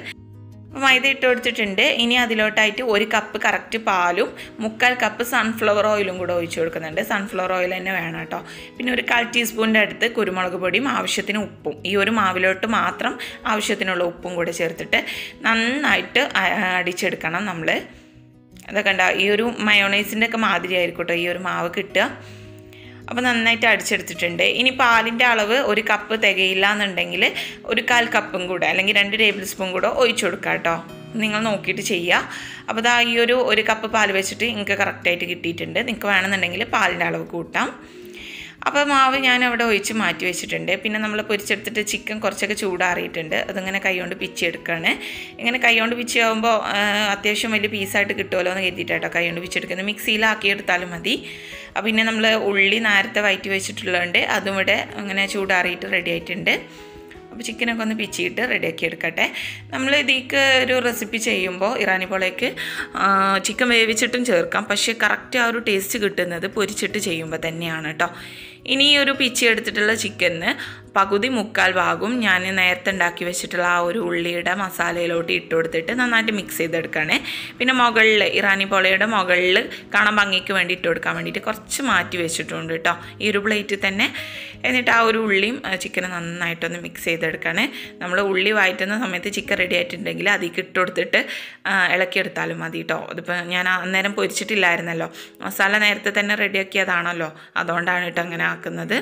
[SPEAKER 1] മൈദ ഇട്ട് കൊടുത്തിട്ടുണ്ട് ഇനി അതിലോട്ടായിട്ട് ഒരു കപ്പ് കറക്റ്റ് പാലും മുക്കാൽ കപ്പ് സൺഫ്ലവർ ഓയിലും കൂടെ ഒഴിച്ചു കൊടുക്കുന്നുണ്ട് സൺഫ്ലവർ ഓയിൽ തന്നെ വേണം കേട്ടോ പിന്നെ ഒരു കാൽ ടീസ്പൂണിൻ്റെ അടുത്ത് കുരുമുളക് പൊടിയും ആവശ്യത്തിന് ഉപ്പും ഈ ഒരു മാവിലോട്ട് മാത്രം ആവശ്യത്തിനുള്ള ഉപ്പും കൂടെ ചേർത്തിട്ട് നന്നായിട്ട് അടിച്ചെടുക്കണം നമ്മൾ അതൊക്കെ ഉണ്ടാ ഈ ഒരു മയോണൈസിൻ്റെ ഒക്കെ മാതിരി ആയിരിക്കും കേട്ടോ ഈ ഒരു മാവ് കിട്ടുക അപ്പോൾ നന്നായിട്ട് അടിച്ചെടുത്തിട്ടുണ്ട് ഇനി പാലിൻ്റെ അളവ് ഒരു കപ്പ് തികയില്ല എന്നുണ്ടെങ്കിൽ ഒരു കാൽ കപ്പും കൂടെ അല്ലെങ്കിൽ രണ്ട് ടേബിൾ സ്പൂൺ കൂടെ ഒഴിച്ചു കൊടുക്കുക കേട്ടോ നിങ്ങൾ നോക്കിയിട്ട് ചെയ്യുക അപ്പോൾ ഇതാ ഈ ഒരു ഒരു കപ്പ് പാൽ വെച്ചിട്ട് നിങ്ങൾക്ക് കറക്റ്റായിട്ട് കിട്ടിയിട്ടുണ്ട് നിങ്ങൾക്ക് വേണമെന്നുണ്ടെങ്കിൽ പാലിൻ്റെ അളവ് കൂട്ടാം അപ്പോൾ മാവ് ഞാൻ അവിടെ ഒഴിച്ച് മാറ്റി വെച്ചിട്ടുണ്ട് പിന്നെ നമ്മൾ പൊരിച്ചെടുത്തിട്ട് ചിക്കൻ കുറച്ചൊക്കെ ചൂടാറിയിട്ടുണ്ട് അതിങ്ങനെ കൈകൊണ്ട് പിച്ചെടുക്കുകയാണ് ഇങ്ങനെ കൈകൊണ്ട് പിച്ചാകുമ്പോൾ അത്യാവശ്യം വലിയ പീസായിട്ട് കിട്ടുമല്ലോ എന്ന് കരുതിയിട്ടാട്ടോ കൈകൊണ്ട് പിച്ചെടുക്കുന്നത് മിക്സിയിലാക്കി എടുത്താലും മതി അപ്പോൾ പിന്നെ നമ്മൾ ഉള്ളി നേരത്തെ വയറ്റി വെച്ചിട്ടുള്ളതുകൊണ്ട് അതും ഇവിടെ അങ്ങനെ ചൂടാറിയിട്ട് റെഡി ആയിട്ടുണ്ട് അപ്പോൾ ചിക്കനൊക്കെ ഒന്ന് പിച്ചിയിട്ട് റെഡിയാക്കി എടുക്കട്ടെ നമ്മൾ ഇതിലേക്ക് ഒരു റെസിപ്പി ചെയ്യുമ്പോൾ ഇറാനി പോളേക്ക് ചിക്കൻ വേവിച്ചിട്ടും ചേർക്കാം പക്ഷേ കറക്റ്റ് ആ ഒരു ടേസ്റ്റ് കിട്ടുന്നത് പൊരിച്ചിട്ട് ചെയ്യുമ്പോൾ തന്നെയാണ് കേട്ടോ ഇനി ഈ ഒരു പിച്ചി എടുത്തിട്ടുള്ള ചിക്കന് പകുതി മുക്കാൽ ഭാഗവും ഞാൻ നേരത്തെ ഉണ്ടാക്കി വെച്ചിട്ടുള്ള ആ ഒരു ഉള്ളിയുടെ മസാലയിലോട്ട് ഇട്ട് കൊടുത്തിട്ട് നന്നായിട്ട് മിക്സ് ചെയ്തെടുക്കണേ പിന്നെ മുകളിൽ ഇറാനി പോളയുടെ മുകളിൽ കാണാൻ ഭംഗിക്ക് വേണ്ടി ഇട്ട് കൊടുക്കാൻ വേണ്ടിയിട്ട് കുറച്ച് മാറ്റി വെച്ചിട്ടുണ്ട് കേട്ടോ ഈ ഒരു പ്ലേറ്റിൽ തന്നെ എന്നിട്ട് ആ ഒരു ഉള്ളിയും ചിക്കനും നന്നായിട്ടൊന്ന് മിക്സ് ചെയ്തെടുക്കണേ നമ്മൾ ഉള്ളി വഴറ്റുന്ന സമയത്ത് ചിക്കൻ റെഡി ആയിട്ടുണ്ടെങ്കിൽ അതിലേക്ക് ഇട്ട് കൊടുത്തിട്ട് ഇളക്കിയെടുത്താലും മതി കേട്ടോ അതിപ്പോൾ ഞാൻ അന്നേരം പൊരിച്ചിട്ടില്ലായിരുന്നല്ലോ മസാല നേരത്തെ തന്നെ റെഡിയാക്കിയതാണല്ലോ അതുകൊണ്ടാണ് കേട്ടോ അങ്ങനെ ആക്കുന്നത്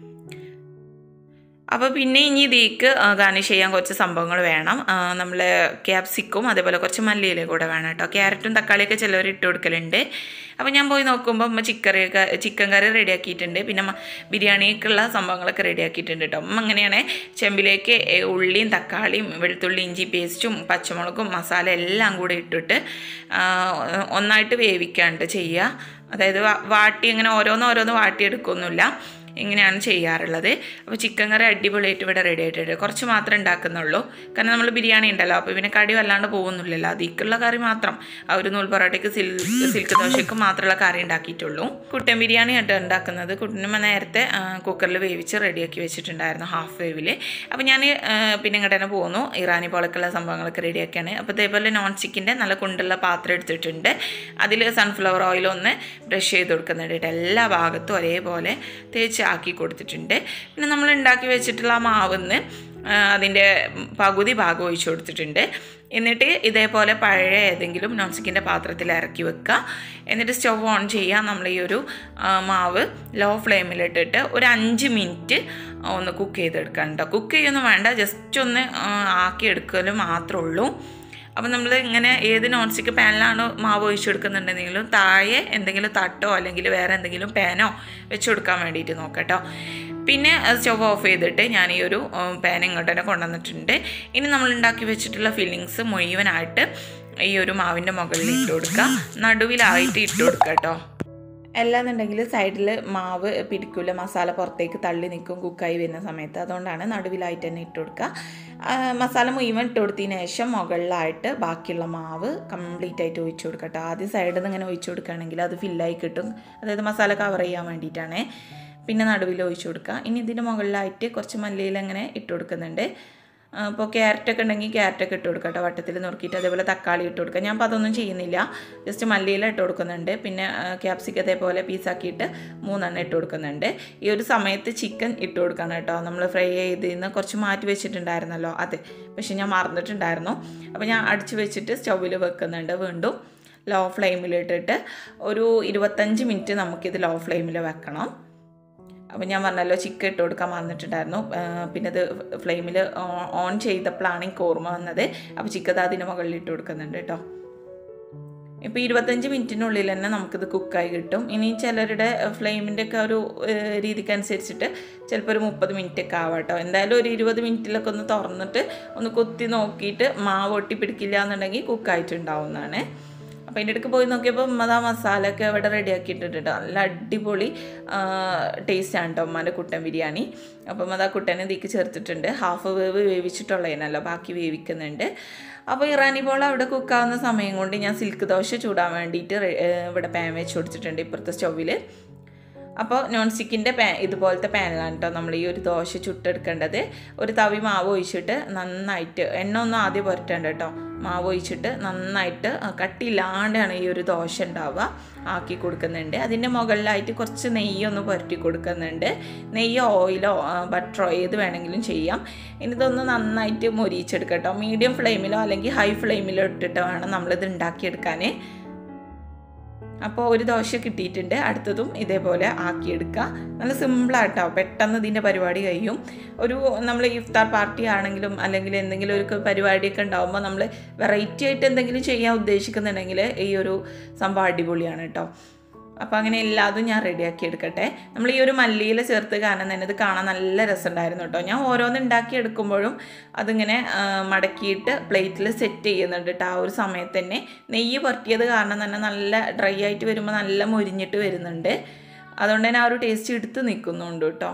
[SPEAKER 1] അപ്പോൾ പിന്നെ ഇനി ഇതിലേക്ക് ഗാർണിഷ് ചെയ്യാൻ കുറച്ച് സംഭവങ്ങൾ വേണം നമ്മൾ ക്യാപ്സിക്കും അതേപോലെ കുറച്ച് മല്ലിയില കൂടെ വേണം കേട്ടോ ക്യാരറ്റും തക്കാളിയൊക്കെ ചിലവർ ഇട്ട് കൊടുക്കലുണ്ട് അപ്പോൾ ഞാൻ പോയി നോക്കുമ്പോൾ അമ്മ ചിക്കൻ ചിക്കൻ കറി റെഡിയാക്കിയിട്ടുണ്ട് പിന്നെ ബിരിയാണിക്കുള്ള സംഭവങ്ങളൊക്കെ റെഡിയാക്കിയിട്ടുണ്ട് കേട്ടോ അമ്മ അങ്ങനെയാണ് ചെമ്പിലേക്ക് ഉള്ളിയും തക്കാളിയും വെളുത്തുള്ളി ഇഞ്ചി പേസ്റ്റും പച്ചമുളകും മസാല എല്ലാം കൂടെ ഇട്ടിട്ട് ഒന്നായിട്ട് വേവിക്കാണ്ട് ചെയ്യുക അതായത് വാട്ടി ഇങ്ങനെ ഓരോന്ന് ഓരോന്ന് വാട്ടിയെടുക്കൊന്നുമില്ല ഇങ്ങനെയാണ് ചെയ്യാറുള്ളത് അപ്പോൾ ചിക്കൻ കറി അടിപൊളിയായിട്ട് ഇവിടെ റെഡി ആയിട്ടുണ്ട് കുറച്ച് മാത്രമേ ഉണ്ടാക്കുന്നുള്ളൂ കാരണം നമ്മൾ ബിരിയാണി ഉണ്ടല്ലോ അപ്പോൾ പിന്നെ കടി വല്ലാണ്ട് പോകുന്നില്ലല്ലോ അതിക്കുള്ള കറി മാത്രം ആ ഒരു നൂൽ പൊറോട്ടയ്ക്ക് സിൽ സിൽക്ക് ദോശയ്ക്ക് മാത്രമുള്ള കറി ഉണ്ടാക്കിയിട്ടുള്ളൂ കുട്ടൻ ബിരിയാണി ആയിട്ട് ഉണ്ടാക്കുന്നത് കുട്ടനും നേരത്തെ കുക്കറിൽ വേവിച്ച് റെഡിയാക്കി വെച്ചിട്ടുണ്ടായിരുന്നു ഹാഫ് വേവിൽ അപ്പോൾ ഞാൻ പിന്നെ ഇങ്ങോട്ട് തന്നെ പോകുന്നു ഇറാനി പോളക്കുള്ള സംഭവങ്ങളൊക്കെ റെഡിയാക്കിയാണ് അപ്പോൾ ഇതേപോലെ നോൺ സ്റ്റിക്കിൻ്റെ നല്ല കുണ്ടുള്ള പാത്രം എടുത്തിട്ടുണ്ട് അതിൽ സൺഫ്ലവർ ഓയിൽ ഒന്ന് ബ്രഷ് ചെയ്ത് കൊടുക്കുന്നുണ്ട് കേട്ടോ എല്ലാ ഭാഗത്തും ഒരേപോലെ തേച്ച് ആക്കി കൊടുത്തിട്ടുണ്ട് പിന്നെ നമ്മൾ ഉണ്ടാക്കി വെച്ചിട്ടുള്ള ആ മാവിന്ന് അതിൻ്റെ പകുതി ഭാഗം ഒഴിച്ചു കൊടുത്തിട്ടുണ്ട് എന്നിട്ട് ഇതേപോലെ പഴയ ഏതെങ്കിലും നോൺ സ്റ്റിക്കിൻ്റെ പാത്രത്തിൽ ഇറക്കി വെക്കുക എന്നിട്ട് സ്റ്റവ് ഓൺ ചെയ്യുക നമ്മൾ ഈ ഒരു മാവ് ലോ ഫ്ലെയിമിലിട്ടിട്ട് ഒരു അഞ്ച് മിനിറ്റ് ഒന്ന് കുക്ക് ചെയ്തെടുക്കാൻ കേട്ടോ കുക്ക് ചെയ്യൊന്നും വേണ്ട ജസ്റ്റ് ഒന്ന് ആക്കി എടുക്കലും മാത്രമേ ഉള്ളൂ അപ്പം നമ്മൾ ഇങ്ങനെ ഏത് നോൺ സ്റ്റിക്ക് പാനിലാണ് മാവ് ഒഴിച്ചു കൊടുക്കുന്നുണ്ടെങ്കിലും താഴെ എന്തെങ്കിലും തട്ടോ അല്ലെങ്കിൽ വേറെ എന്തെങ്കിലും പാനോ വെച്ച് കൊടുക്കാൻ വേണ്ടിയിട്ട് നോക്കട്ടോ പിന്നെ സ്റ്റവ് ഓഫ് ചെയ്തിട്ട് ഞാൻ ഈ ഒരു പാൻ ഇങ്ങോട്ട് തന്നെ കൊണ്ടുവന്നിട്ടുണ്ട് ഇനി നമ്മൾ ഉണ്ടാക്കി വെച്ചിട്ടുള്ള ഫില്ലിങ്സ് മുഴുവനായിട്ട് ഈ ഒരു മാവിൻ്റെ മുകളിൽ ഇട്ട് കൊടുക്കുക നടുവിലായിട്ട് ഇട്ട് കൊടുക്കുക കേട്ടോ അല്ലാന്നുണ്ടെങ്കിൽ സൈഡിൽ മാവ് പിടിക്കില്ല മസാല പുറത്തേക്ക് തള്ളി നിൽക്കും കുക്കായി വരുന്ന സമയത്ത് അതുകൊണ്ടാണ് നടുവിലായിട്ട് തന്നെ ഇട്ട് കൊടുക്കുക മസാല മുഴുവൻ ഇട്ട് കൊടുത്തതിന് ശേഷം മുകളിലായിട്ട് ബാക്കിയുള്ള മാവ് കംപ്ലീറ്റ് ആയിട്ട് ഒഴിച്ചു കൊടുക്കട്ടെ ആദ്യം സൈഡിൽ നിന്ന് ഇങ്ങനെ ഒഴിച്ചു കൊടുക്കുകയാണെങ്കിൽ അത് ഫില്ലായി കിട്ടും അതായത് മസാല കവർ ചെയ്യാൻ വേണ്ടിയിട്ടാണ് പിന്നെ നടുവിൽ ഒഴിച്ചു കൊടുക്കുക ഇനി ഇതിൻ്റെ മുകളിലായിട്ട് കുറച്ച് മല്ലിയിൽ അങ്ങനെ ഇട്ട് കൊടുക്കുന്നുണ്ട് അപ്പോൾ ക്യാരറ്റൊക്കെ ഉണ്ടെങ്കിൽ ക്യാരറ്റൊക്കെ ഇട്ട് കൊടുക്കുക കേട്ടോ വട്ടത്തിൽ നുറുക്കിയിട്ട് അതേപോലെ തക്കാളി ഇട്ട് കൊടുക്കുക ഞാൻ അപ്പോൾ അതൊന്നും ചെയ്യുന്നില്ല ജസ്റ്റ് മല്ലിയില ഇട്ട് കൊടുക്കുന്നുണ്ട് പിന്നെ ക്യാപ്സിക്കം അതേപോലെ പീസാക്കിയിട്ട് മൂന്നെണ്ണം ഇട്ട് കൊടുക്കുന്നുണ്ട് ഈ ഒരു സമയത്ത് ചിക്കൻ ഇട്ട് കൊടുക്കണം കേട്ടോ നമ്മൾ ഫ്രൈ ചെയ്തിന്ന് കുറച്ച് മാറ്റി വെച്ചിട്ടുണ്ടായിരുന്നല്ലോ അതെ പക്ഷെ ഞാൻ മറന്നിട്ടുണ്ടായിരുന്നു അപ്പോൾ ഞാൻ അടിച്ച് വെച്ചിട്ട് സ്റ്റൗവിൽ വെക്കുന്നുണ്ട് വീണ്ടും ലോ ഫ്ലെയിമിലിട്ടിട്ട് ഒരു ഇരുപത്തഞ്ച് മിനിറ്റ് നമുക്കിത് ലോ ഫ്ലെയിമിൽ വെക്കണം അപ്പോൾ ഞാൻ പറഞ്ഞല്ലോ ചിക്കൻ ഇട്ട് കൊടുക്കാൻ മറന്നിട്ടുണ്ടായിരുന്നു പിന്നെ ഇത് ഫ്ലെയിമിൽ ഓൺ ചെയ്തപ്പോഴാണ് എനിക്ക് ഓർമ്മ വന്നത് അപ്പോൾ ചിക്കൻ അതിൻ്റെ മുകളിൽ ഇട്ട് കൊടുക്കുന്നുണ്ട് കേട്ടോ ഇപ്പോൾ ഇരുപത്തഞ്ച് മിനിറ്റിനുള്ളിൽ തന്നെ നമുക്കിത് കുക്കായി കിട്ടും ഇനി ചിലരുടെ ഫ്ലെയിമിൻ്റെ ഒക്കെ ഒരു രീതിക്ക് അനുസരിച്ചിട്ട് ചിലപ്പോൾ ഒരു മുപ്പത് മിനിറ്റ് ഒക്കെ ആവാം കേട്ടോ എന്തായാലും ഒരു ഇരുപത് മിനിറ്റിലൊക്കെ ഒന്ന് തുറന്നിട്ട് ഒന്ന് കുത്തി നോക്കിയിട്ട് മാവ് ഒട്ടി പിടിക്കില്ല എന്നുണ്ടെങ്കിൽ കുക്കായിട്ടുണ്ടാവുന്നതാണ് അപ്പോൾ അതിൻ്റെ ഇടയ്ക്ക് പോയി നോക്കിയപ്പോൾ ഉമ്മ മസാല ഒക്കെ ഇവിടെ റെഡിയാക്കി ഇട്ടിട്ടുണ്ട് നല്ല അടിപൊളി ടേസ്റ്റാണ് കേട്ടോ ഉമ്മാൻ്റെ കുട്ടൻ ബിരിയാണി അപ്പം അതാ കുട്ടനെ ഇതിക്ക് ചേർത്തിട്ടുണ്ട് ഹാഫ് വേവ് വേവിച്ചിട്ടുള്ളതിനല്ലോ ബാക്കി വേവിക്കുന്നുണ്ട് അപ്പോൾ ഇറാനി ബോൾ അവിടെ കുക്കാവുന്ന സമയം കൊണ്ട് ഞാൻ സിൽക്ക് ദോശ ചൂടാൻ വേണ്ടിയിട്ട് ഇവിടെ പാൻ വെച്ച് കൊടുത്തിട്ടുണ്ട് ഇപ്പുറത്തെ സ്റ്റൗവിൽ അപ്പോൾ നോൺ സ്റ്റിക്കിൻ്റെ പാൻ ഇതുപോലത്തെ പാനിലാണ് കേട്ടോ നമ്മൾ ഈ ഒരു ദോശ ചുട്ടെടുക്കേണ്ടത് ഒരു തവി മാവ് ഒഴിച്ചിട്ട് നന്നായിട്ട് എണ്ണ ഒന്നും ആദ്യം പുരട്ടേണ്ട കേട്ടോ മാവ് ഒഴിച്ചിട്ട് നന്നായിട്ട് കട്ടിയില്ലാണ്ടാണ് ഈ ഒരു ദോശ ഉണ്ടാവുക ആക്കി കൊടുക്കുന്നുണ്ട് അതിൻ്റെ മുകളിലായിട്ട് കുറച്ച് നെയ്യൊന്ന് പുരട്ടി കൊടുക്കുന്നുണ്ട് നെയ്യോ ഓയിലോ ബട്ടറോ ഏത് വേണമെങ്കിലും ചെയ്യാം ഇനിതൊന്ന് നന്നായിട്ട് മൊരിച്ചെടുക്കട്ടോ മീഡിയം ഫ്ലെയിമിലോ അല്ലെങ്കിൽ ഹൈ ഫ്ലെയിമിലോ ഇട്ടിട്ട് വേണം നമ്മളിത് ഉണ്ടാക്കിയെടുക്കാൻ അപ്പോൾ ഒരു ദോശ കിട്ടിയിട്ടുണ്ട് അടുത്തതും ഇതേപോലെ ആക്കിയെടുക്കുക നല്ല സിമ്പിളായിട്ടോ പെട്ടെന്ന് ഇതിൻ്റെ പരിപാടി കഴിയും ഒരു നമ്മൾ ഇഫ്താർ പാർട്ടി ആണെങ്കിലും അല്ലെങ്കിൽ എന്തെങ്കിലും ഒരു പരിപാടിയൊക്കെ ഉണ്ടാകുമ്പോൾ നമ്മൾ വെറൈറ്റി ആയിട്ട് എന്തെങ്കിലും ചെയ്യാൻ ഉദ്ദേശിക്കുന്നുണ്ടെങ്കിൽ ഈ ഒരു സംഭവം അടിപൊളിയാണ് കേട്ടോ അപ്പോൾ അങ്ങനെ എല്ലാതും ഞാൻ റെഡിയാക്കി എടുക്കട്ടെ നമ്മൾ ഈ ഒരു മല്ലിയില ചേർത്ത് കാരണം തന്നെ ഇത് കാണാൻ നല്ല രസമുണ്ടായിരുന്നു കേട്ടോ ഞാൻ ഓരോന്ന് ഉണ്ടാക്കി എടുക്കുമ്പോഴും അതിങ്ങനെ മടക്കിയിട്ട് പ്ലേറ്റിൽ സെറ്റ് ചെയ്യുന്നുണ്ട് കേട്ടോ ആ ഒരു സമയത്ത് തന്നെ നെയ്യ് പുരട്ടിയത് കാരണം തന്നെ നല്ല ഡ്രൈ ആയിട്ട് വരുമ്പോൾ നല്ല മൊരിഞ്ഞിട്ട് വരുന്നുണ്ട് അതുകൊണ്ട് തന്നെ ആ ഒരു ടേസ്റ്റ് എടുത്ത് നിൽക്കുന്നുണ്ട് കേട്ടോ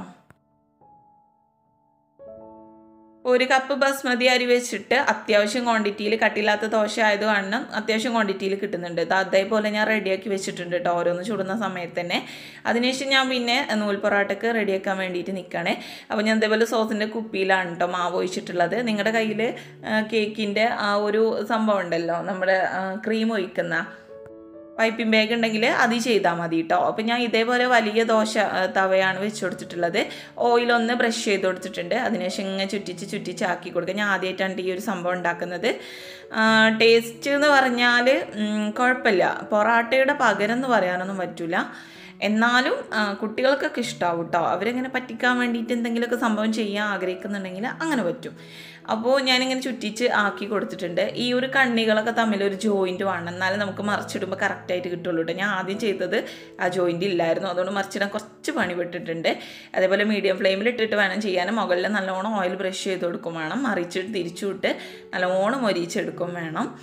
[SPEAKER 1] ഒരു കപ്പ് ബസ്മതി അരി വെച്ചിട്ട് അത്യാവശ്യം ക്വാണ്ടിറ്റിയിൽ കട്ടില്ലാത്ത ദോശ ആയത് കാരണം അത്യാവശ്യം ക്വാണ്ടിറ്റിയിൽ കിട്ടുന്നുണ്ട് ഇത് അതേപോലെ ഞാൻ റെഡിയാക്കി വെച്ചിട്ടുണ്ട് കേട്ടോ ഓരോന്ന് ചുടുന്ന സമയത്ത് തന്നെ അതിനുശേഷം ഞാൻ പിന്നെ നൂൽ പൊറാട്ടക്ക് റെഡിയാക്കാൻ വേണ്ടിയിട്ട് നിൽക്കണേ അപ്പോൾ ഞാൻ ഇതേപോലെ സോസിൻ്റെ കുപ്പിയിലാണ് കേട്ടോ മാവ് ഒഴിച്ചിട്ടുള്ളത് നിങ്ങളുടെ കയ്യിൽ കേക്കിൻ്റെ ആ ഒരു സംഭവം ഉണ്ടല്ലോ നമ്മുടെ ക്രീം ഒഴിക്കുന്ന പൈപ്പിംഗ് ബാഗ് ഉണ്ടെങ്കിൽ അത് ചെയ്താൽ മതി കേട്ടോ അപ്പോൾ ഞാൻ ഇതേപോലെ വലിയ ദോശ തവയാണ് വെച്ച് കൊടുത്തിട്ടുള്ളത് ഓയിലൊന്ന് ബ്രഷ് ചെയ്ത് കൊടുത്തിട്ടുണ്ട് അതിനുശേഷം ഇങ്ങനെ ചുറ്റിച്ച് ചുറ്റിച്ച് ആക്കി കൊടുക്കുക ഞാൻ ആദ്യമായിട്ടാണ് ഈ ഒരു സംഭവം ഉണ്ടാക്കുന്നത് ടേസ്റ്റ് എന്ന് പറഞ്ഞാൽ കുഴപ്പമില്ല പൊറാട്ടയുടെ പകരം എന്ന് പറയാനൊന്നും പറ്റില്ല എന്നാലും കുട്ടികൾക്കൊക്കെ ഇഷ്ടമാവും കേട്ടോ അവരെങ്ങനെ പറ്റിക്കാൻ വേണ്ടിയിട്ട് എന്തെങ്കിലുമൊക്കെ സംഭവം ചെയ്യാൻ ആഗ്രഹിക്കുന്നുണ്ടെങ്കിൽ അങ്ങനെ പറ്റും അപ്പോൾ ഞാനിങ്ങനെ ചുറ്റിച്ച് ആക്കി കൊടുത്തിട്ടുണ്ട് ഈ ഒരു കണ്ണികളൊക്കെ തമ്മിൽ ഒരു ജോയിൻറ്റ് വേണം എന്നാലും നമുക്ക് മറിച്ചിടുമ്പോൾ കറക്റ്റായിട്ട് കിട്ടുള്ളൂ കേട്ടോ ഞാൻ ആദ്യം ചെയ്തത് ആ ജോയിൻറ്റ് ഇല്ലായിരുന്നു അതുകൊണ്ട് മറിച്ചിടാൻ കുറച്ച് പണി പെട്ടിട്ടുണ്ട് അതേപോലെ മീഡിയം ഫ്ലെയിമിൽ ഇട്ടിട്ട് വേണം ചെയ്യാൻ മുകളിൽ നല്ലോണം ഓയിൽ ബ്രഷ് ചെയ്ത് കൊടുക്കും വേണം മറിച്ചിട്ട് തിരിച്ചു വിട്ട് നല്ലോണം മൊരിച്ചെടുക്കും വേണം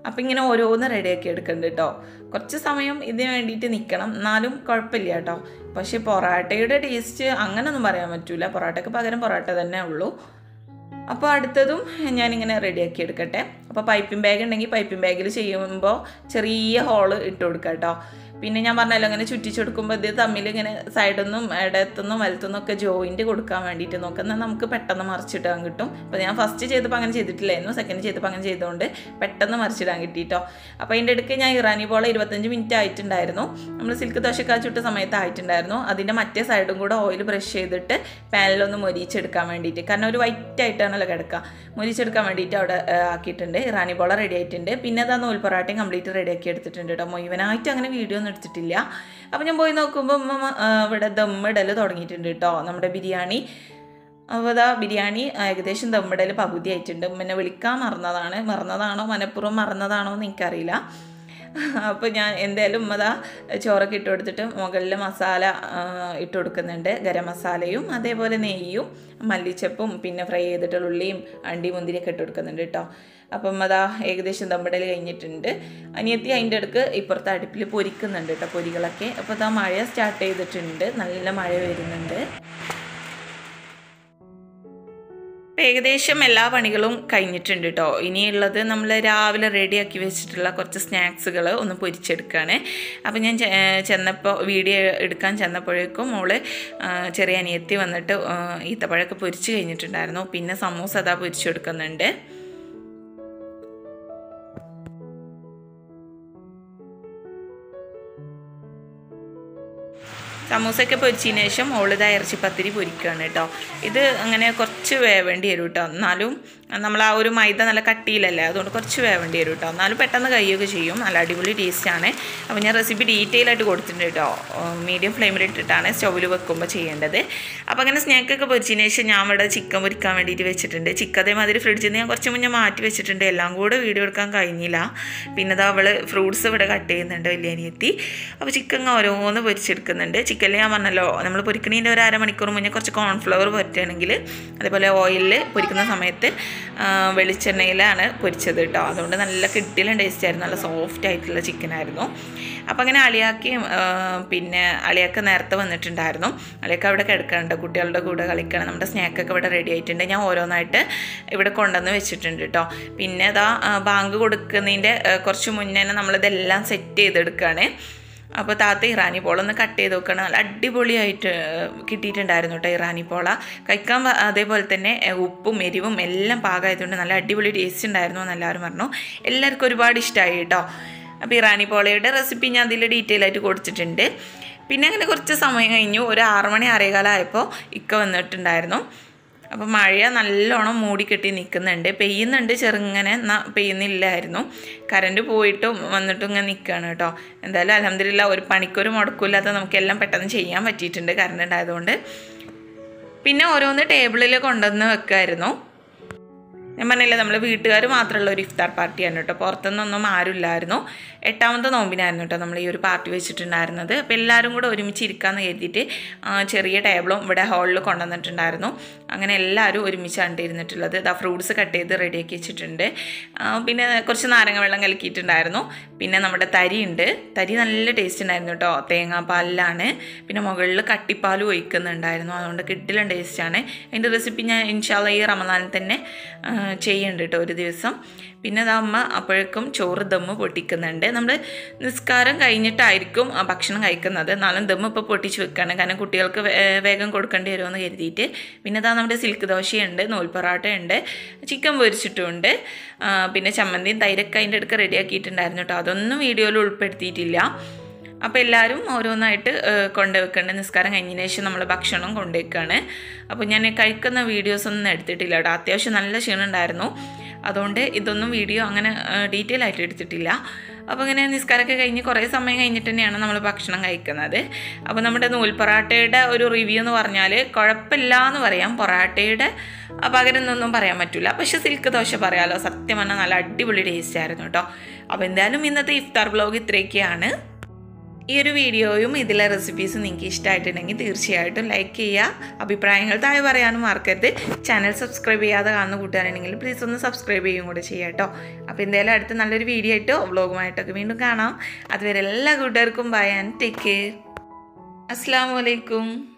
[SPEAKER 1] അപ്പം ഇങ്ങനെ ഓരോന്ന് റെഡിയാക്കി എടുക്കുന്നുണ്ട് കേട്ടോ കുറച്ച് സമയം ഇതിന് വേണ്ടിയിട്ട് നിൽക്കണം എന്നാലും കുഴപ്പമില്ല കേട്ടോ പക്ഷേ പൊറാട്ടയുടെ ടേസ്റ്റ് അങ്ങനെയൊന്നും പറയാൻ പറ്റില്ല പൊറാട്ടയ്ക്ക് പകരം പൊറാട്ട തന്നെ ഉള്ളൂ അപ്പോൾ അടുത്തതും ഞാനിങ്ങനെ റെഡിയാക്കി എടുക്കട്ടെ അപ്പോൾ പൈപ്പിംഗ് ബാഗ് ഉണ്ടെങ്കിൽ പൈപ്പിംഗ് ബാഗിൽ ചെയ്യുമ്പോൾ ചെറിയ ഹോള് ഇട്ട് കൊടുക്കുക കേട്ടോ പിന്നെ ഞാൻ പറഞ്ഞല്ലോ ഇങ്ങനെ ചുറ്റിച്ചെടുക്കുമ്പോൾ ഇത് തമ്മിൽ ഇങ്ങനെ സൈഡിൽ നിന്നും ഇടത്തുനിന്നും വലത്തുനിന്നും ഒക്കെ ജോയിൻറ്റ് കൊടുക്കാൻ വേണ്ടിയിട്ട് നോക്കുന്നത് നമുക്ക് പെട്ടെന്ന് മറിച്ചിടാൻ കിട്ടും അപ്പോൾ ഞാൻ ഫസ്റ്റ് ചെയ്തപ്പോൾ അങ്ങനെ ചെയ്തിട്ടില്ലായിരുന്നു സെക്കൻഡ് ചെയ്തപ്പോൾ അങ്ങനെ ചെയ്തുകൊണ്ട് പെട്ടെന്ന് മറിച്ചിടാൻ കിട്ടിയിട്ടോ അപ്പോൾ അതിൻ്റെ ഇടയ്ക്ക് ഞാൻ ഇറാനി പോള ഇരുപത്തഞ്ച് മിനിറ്റ് ആയിട്ടുണ്ടായിരുന്നു നമ്മൾ സിൽക്ക് ദോശക്കാ ചുട്ട സമയത്ത് ആയിട്ടുണ്ടായിരുന്നു അതിൻ്റെ മറ്റേ സൈഡും കൂടെ ഓയിൽ ബ്രഷ് ചെയ്തിട്ട് പാനിലൊന്ന് മൊരിച്ചെടുക്കാൻ വേണ്ടിയിട്ട് കാരണം ഒരു വൈറ്റ് ആയിട്ടാണല്ലോ കിടക്കുക മൊരിച്ചെടുക്കാൻ വേണ്ടിയിട്ട് അവിടെ ആ, ആക്കിയിട്ടുണ്ട് ഇറാനി പോള റെഡി ആയിട്ടുണ്ട് പിന്നെ അതാ നൂൽ പൊറാട്ടയും കംപ്ലീറ്റ് റെഡിയാക്കി എടുത്തിട്ടുണ്ട് കേട്ടോ മുഴുവനായിട്ട് അങ്ങനെ വീഡിയോ ഒന്നും എടുത്തിട്ടില്ല അപ്പോൾ ഞാൻ പോയി നോക്കുമ്പോൾ ഉമ്മ ആ, ഇവിടെ ദമ്മിടൽ തുടങ്ങിയിട്ടുണ്ട് കേട്ടോ നമ്മുടെ ബിരിയാണി അപ്പോൾ അതാ ബിരിയാണി ഏകദേശം ദമ്മിടൽ പകുതി ആയിട്ടുണ്ട് ഉമ്മനെ വിളിക്കാൻ മറന്നതാണ് മറന്നതാണോ മനഃപൂർവ്വം മറന്നതാണോ എന്ന് എനിക്കറിയില്ല അപ്പോൾ ഞാൻ എന്തായാലും ഉമ്മതാ ചോറൊക്കെ ഇട്ട് കൊടുത്തിട്ട് മുകളിൽ മസാല ആ, ഇട്ട് കൊടുക്കുന്നുണ്ട് ഗരം മസാലയും അതേപോലെ നെയ്യും മല്ലിച്ചപ്പും പിന്നെ ഫ്രൈ ചെയ്തിട്ടുള്ള ഉള്ളിയും അണ്ടി മുന്തിരിയൊക്കെ ഇട്ട് കൊടുക്കുന്നുണ്ട് കേട്ടോ അപ്പം അതാ ഏകദേശം ദമ്മിടൽ കഴിഞ്ഞിട്ടുണ്ട് അനിയത്തി അതിൻ്റെ അടുക്ക് ഇപ്പുറത്തെ അടുപ്പിൽ പൊരിക്കുന്നുണ്ട് കേട്ടോ പൊരികളൊക്കെ അപ്പോൾ അതാ മഴ സ്റ്റാർട്ട് ചെയ്തിട്ടുണ്ട് നല്ല മഴ വരുന്നുണ്ട് ഇപ്പം ഏകദേശം എല്ലാ പണികളും കഴിഞ്ഞിട്ടുണ്ട് കേട്ടോ ഇനിയുള്ളത് നമ്മൾ രാവിലെ റെഡിയാക്കി വെച്ചിട്ടുള്ള കുറച്ച് സ്നാക്സുകൾ ഒന്ന് പൊരിച്ചെടുക്കുകയാണ് അപ്പം ഞാൻ ചെ- ചെന്നപ്പോൾ വീഡിയോ എടുക്കാൻ ചെന്നപ്പോഴേക്കും മോള് ആ, ചെറിയ അനിയത്തി വന്നിട്ട് ആ, ഈത്തപ്പഴമൊക്കെ പൊരിച്ച് കഴിഞ്ഞിട്ടുണ്ടായിരുന്നു പിന്നെ സമൂസ അതാ പൊരിച്ചെടുക്കുന്നുണ്ട് സമൂസയൊക്കെ പൊരിച്ചതിന് ശേഷം ഓളിതാ ഇറച്ചിപ്പത്തിരി പൊരിക്കുകയാണ് കേട്ടോ ഇത് അങ്ങനെ കുറച്ച് വേവേണ്ടി വരും കേട്ടോ എന്നാലും നമ്മൾ ആ ഒരു മൈദ നല്ല കട്ടിയിലല്ലേ അതുകൊണ്ട് കുറച്ച് വേവേണ്ടി വരും കേട്ടോ എന്നാലും പെട്ടെന്ന് കഴിയുകയൊക്കെ ചെയ്യും നല്ല അടിപൊളി ടേസ്റ്റാണ് അപ്പോൾ ഞാൻ റെസിപ്പി ഡീറ്റെയിൽ ആയിട്ട് കൊടുത്തിട്ടുണ്ട് കേട്ടോ മീഡിയം ഫ്ലെയിമിൽ ഇട്ടിട്ടാണ് സ്റ്റൗവിൽ വെക്കുമ്പോൾ ചെയ്യേണ്ടത് അപ്പോൾ അങ്ങനെ സ്നാക്കൊക്കെ പൊരിച്ചതിന് ശേഷം ഞാൻ ഇവിടെ ചിക്കൻ പൊരിക്കാൻ വേണ്ടിയിട്ട് വെച്ചിട്ടുണ്ട് ചിക്കൻ അതേമാതിരി ഫ്രിഡ്ജിൽ നിന്ന് ഞാൻ കുറച്ച് മുന്നേ മാറ്റി വെച്ചിട്ടുണ്ട് എല്ലാം കൂടെ വീഡിയോ എടുക്കാൻ കഴിഞ്ഞില്ല പിന്നെ ഇതാ അവൾ ഫ്രൂട്ട്സ് ഇവിടെ കട്ട് ചെയ്യുന്നുണ്ട് വലിയ അനിയത്തി അപ്പോൾ ചിക്കൻ ഓരോന്ന് പൊരിച്ചെടുക്കുന്നുണ്ട് ചിക്കനിൽ ഞാൻ പറഞ്ഞല്ലോ നമ്മൾ പൊരിക്കണതിൻ്റെ ഒരു അരമണിക്കൂർ മുന്നേ കുറച്ച് കോൺഫ്ലവർ പൊരിക്കുകയാണെങ്കിൽ അതേപോലെ ഓയിലിൽ പൊരിക്കുന്ന സമയത്ത് ആ, വെളിച്ചെണ്ണയിലാണ് പൊരിച്ചത് കേട്ടോ അതുകൊണ്ട് നല്ല കിട്ടിലും ടേസ്റ്റ് ആയിരുന്നു നല്ല സോഫ്റ്റ് ആയിട്ടുള്ള ചിക്കനായിരുന്നു അപ്പോൾ അങ്ങനെ അളിയാക്കി ആ, പിന്നെ അളിയാക്ക് നേരത്തെ വന്നിട്ടുണ്ടായിരുന്നു അളിയൊക്കെ അവിടെ കിടക്കുന്നുണ്ട് കുട്ടികളുടെ കൂടെ കളിക്കണം നമ്മുടെ സ്നാക്കൊക്കെ ഇവിടെ റെഡി ആയിട്ടുണ്ട് ഞാൻ ഓരോന്നായിട്ട് ഇവിടെ കൊണ്ടുവന്ന് വെച്ചിട്ടുണ്ട് കേട്ടോ പിന്നെ ഇതാ ആ, ബാങ്ക് കൊടുക്കുന്നതിൻ്റെ ആ, കുറച്ച് മുന്നേ തന്നെ നമ്മളിതെല്ലാം സെറ്റ് ചെയ്തെടുക്കുകയാണ് അപ്പോൾ താത്ത ഇറാനി പോള ഒന്ന് കട്ട് ചെയ്ത് നോക്കണം നല്ല അടിപൊളിയായിട്ട് കിട്ടിയിട്ടുണ്ടായിരുന്നു കേട്ടോ ഇറാനി പോള കഴിക്കാൻ പ- അതേപോലെ തന്നെ ഏ, ഉപ്പും എരിവും എല്ലാം പാകമായതുകൊണ്ട് നല്ല അടിപൊളി ടേസ്റ്റ് ഉണ്ടായിരുന്നു എന്ന് എല്ലാവരും പറഞ്ഞു എല്ലാവർക്കും ഒരുപാട് ഇഷ്ടമായി കേട്ടോ അപ്പോൾ ഇറാനി പോളയുടെ റെസിപ്പി ഞാൻ അതിൽ ഡീറ്റെയിൽ ആയിട്ട് കൊടുത്തിട്ടുണ്ട് പിന്നെ അങ്ങനെ കുറച്ച് സമയം കഴിഞ്ഞു ഒരു ആറ് മണി ആറേകാലമായപ്പോൾ ഇക്ക വന്നിട്ടുണ്ടായിരുന്നു അപ്പോൾ മഴ നല്ലോണം മൂടിക്കെട്ടി നിൽക്കുന്നുണ്ട് പെയ്യുന്നുണ്ട് ചെറുങ്ങനെ എന്നാൽ പെയ്യുന്നില്ലായിരുന്നു കറണ്ട് പോയിട്ടും വന്നിട്ടും ഇങ്ങനെ നിൽക്കുകയാണ് കേട്ടോ എന്തായാലും അലഹമില്ല ഒരു പണിക്കൊരു മുടക്കില്ലാതെ നമുക്കെല്ലാം പെട്ടെന്ന് ചെയ്യാൻ പറ്റിയിട്ടുണ്ട് കറണ്ട് ഉണ്ടായതുകൊണ്ട് പിന്നെ ഓരോന്ന് ടേബിളിൽ കൊണ്ടുവന്ന് വെക്കുമായിരുന്നു ഞാൻ പറഞ്ഞില്ല നമ്മൾ വീട്ടുകാർ മാത്രമുള്ള ഒരു ഇഫ്താർ പാർട്ടിയാണ് കേട്ടോ പുറത്തുനിന്നൊന്നും ആരുമില്ലായിരുന്നു എട്ടാമത്തെ നോമ്പിനായിരുന്നു കേട്ടോ നമ്മൾ ഈ ഒരു പാർട്ടി വെച്ചിട്ടുണ്ടായിരുന്നത് അപ്പോൾ എല്ലാവരും കൂടെ ഒരുമിച്ച് ഇരിക്കാമെന്ന് കരുതിയിട്ട് ആ, ചെറിയ ടേബിളും ഇവിടെ ഹാളിൽ കൊണ്ടുവന്നിട്ടുണ്ടായിരുന്നു അങ്ങനെ എല്ലാവരും ഒരുമിച്ചാണ് ഇരുന്നിട്ടുള്ളത് ഇതാ ഫ്രൂട്ട്സ് കട്ട് ചെയ്ത് റെഡിയാക്കി വെച്ചിട്ടുണ്ട് ആ, പിന്നെ കുറച്ച് നാരങ്ങ വെള്ളം കലക്കിയിട്ടുണ്ടായിരുന്നു പിന്നെ നമ്മുടെ തരി ഉണ്ട് തരി നല്ല ടേസ്റ്റ് ഉണ്ടായിരുന്നു കേട്ടോ തേങ്ങാപ്പാലിലാണ് പിന്നെ മുകളിൽ കട്ടിപ്പാൽ ഒഴിക്കുന്നുണ്ടായിരുന്നു അതുകൊണ്ട് കിട്ടില്ല ടേസ്റ്റാണ് അതിൻ്റെ റെസിപ്പി ഞാൻ ഇൻഷാല്ല ഈ റമദാനിൽ തന്നെ ആ, ചെയ്യുന്നുണ്ട് കേട്ടോ ഒരു ദിവസം പിന്നെ അത് അമ്മ അപ്പോഴേക്കും ചോറ് ദമ്മ് പൊട്ടിക്കുന്നുണ്ട് നമ്മൾ നിസ്കാരം കഴിഞ്ഞിട്ടായിരിക്കും ആ ഭക്ഷണം കഴിക്കുന്നത് എന്നാലും ദമ്മ് ഇപ്പോൾ പൊട്ടിച്ച് വെക്കുകയാണ് കാരണം കുട്ടികൾക്ക് വേ- വേഗം കൊടുക്കേണ്ടി വരുമെന്ന് കരുതിയിട്ട് പിന്നെ അതാ നമ്മുടെ സിൽക്ക് ദോശയുണ്ട് നൂൽ പൊറാട്ട ഉണ്ട് ചിക്കൻ പൊരിച്ചിട്ടുമുണ്ട് ആ, പിന്നെ ചമ്മന്തിയും തൈരൊക്കെ അതിൻ്റെ അടുക്ക് റെഡിയാക്കിയിട്ടുണ്ടായിരുന്നു കേട്ടോ അതൊന്നും വീഡിയോയിൽ ഉൾപ്പെടുത്തിയിട്ടില്ല അപ്പോൾ എല്ലാവരും ഓരോന്നായിട്ട് ഏഹ്, കൊണ്ടുവെക്കേണ്ട നിസ്കാരം കഴിഞ്ഞതിന് ശേഷം നമ്മൾ ഭക്ഷണം കൊണ്ടുവയ്ക്കുകയാണ് അപ്പോൾ ഞാൻ കഴിക്കുന്ന വീഡിയോസ് ഒന്നും എടുത്തിട്ടില്ല കേട്ടോ അത്യാവശ്യം നല്ല ക്ഷീണം ഉണ്ടായിരുന്നു അതുകൊണ്ട് ഇതൊന്നും വീഡിയോ അങ്ങനെ ഡീറ്റെയിൽ ആയിട്ട് എടുത്തിട്ടില്ല അപ്പോൾ ഇങ്ങനെ നിസ്കാരമൊക്കെ കഴിഞ്ഞ് കുറേ സമയം കഴിഞ്ഞിട്ട് തന്നെയാണ് നമ്മൾ ഭക്ഷണം കഴിക്കുന്നത് അപ്പോൾ നമ്മുടെ നൂൽ പൊറാട്ടയുടെ ഒരു റിവ്യൂ എന്ന് പറഞ്ഞാൽ കുഴപ്പമില്ല എന്ന് പറയാം പൊറാട്ടയുടെ പകരം എന്നൊന്നും പറയാൻ പറ്റില്ല പക്ഷേ സിൽക്ക് ദോശ പറയാലോ സത്യം പറഞ്ഞാൽ നല്ല അടിപൊളി ടേസ്റ്റ് ആയിരുന്നു കേട്ടോ അപ്പോൾ എന്തായാലും ഇന്നത്തെ ഇഫ്താർ ബ്ലോഗ് ഇത്രയൊക്കെയാണ് ഈ ഒരു വീഡിയോയും ഇതിലെ റെസിപ്പീസും നിങ്ങൾക്ക് ഇഷ്ടമായിട്ടുണ്ടെങ്കിൽ തീർച്ചയായിട്ടും ലൈക്ക് ചെയ്യുക അഭിപ്രായങ്ങൾ താഴെ പറയാനും മറക്കരുത് ചാനൽ സബ്സ്ക്രൈബ് ചെയ്യാതെ കാണുന്ന കൂട്ടുകാരാണെങ്കിൽ പ്ലീസ് ഒന്ന് സബ്സ്ക്രൈബ് ചെയ്യുകയും കൂടെ ചെയ്യാം കേട്ടോ അപ്പോൾ എന്തായാലും അടുത്ത നല്ലൊരു വീഡിയോ ആയിട്ടോ വ്ളോഗുമായിട്ടൊക്കെ വീണ്ടും കാണാം അതുവരെ എല്ലാ കൂട്ടുകാർക്കും ബൈ ആൻഡ് ടേക്ക് കെയർ അസ്സാം വലൈക്കും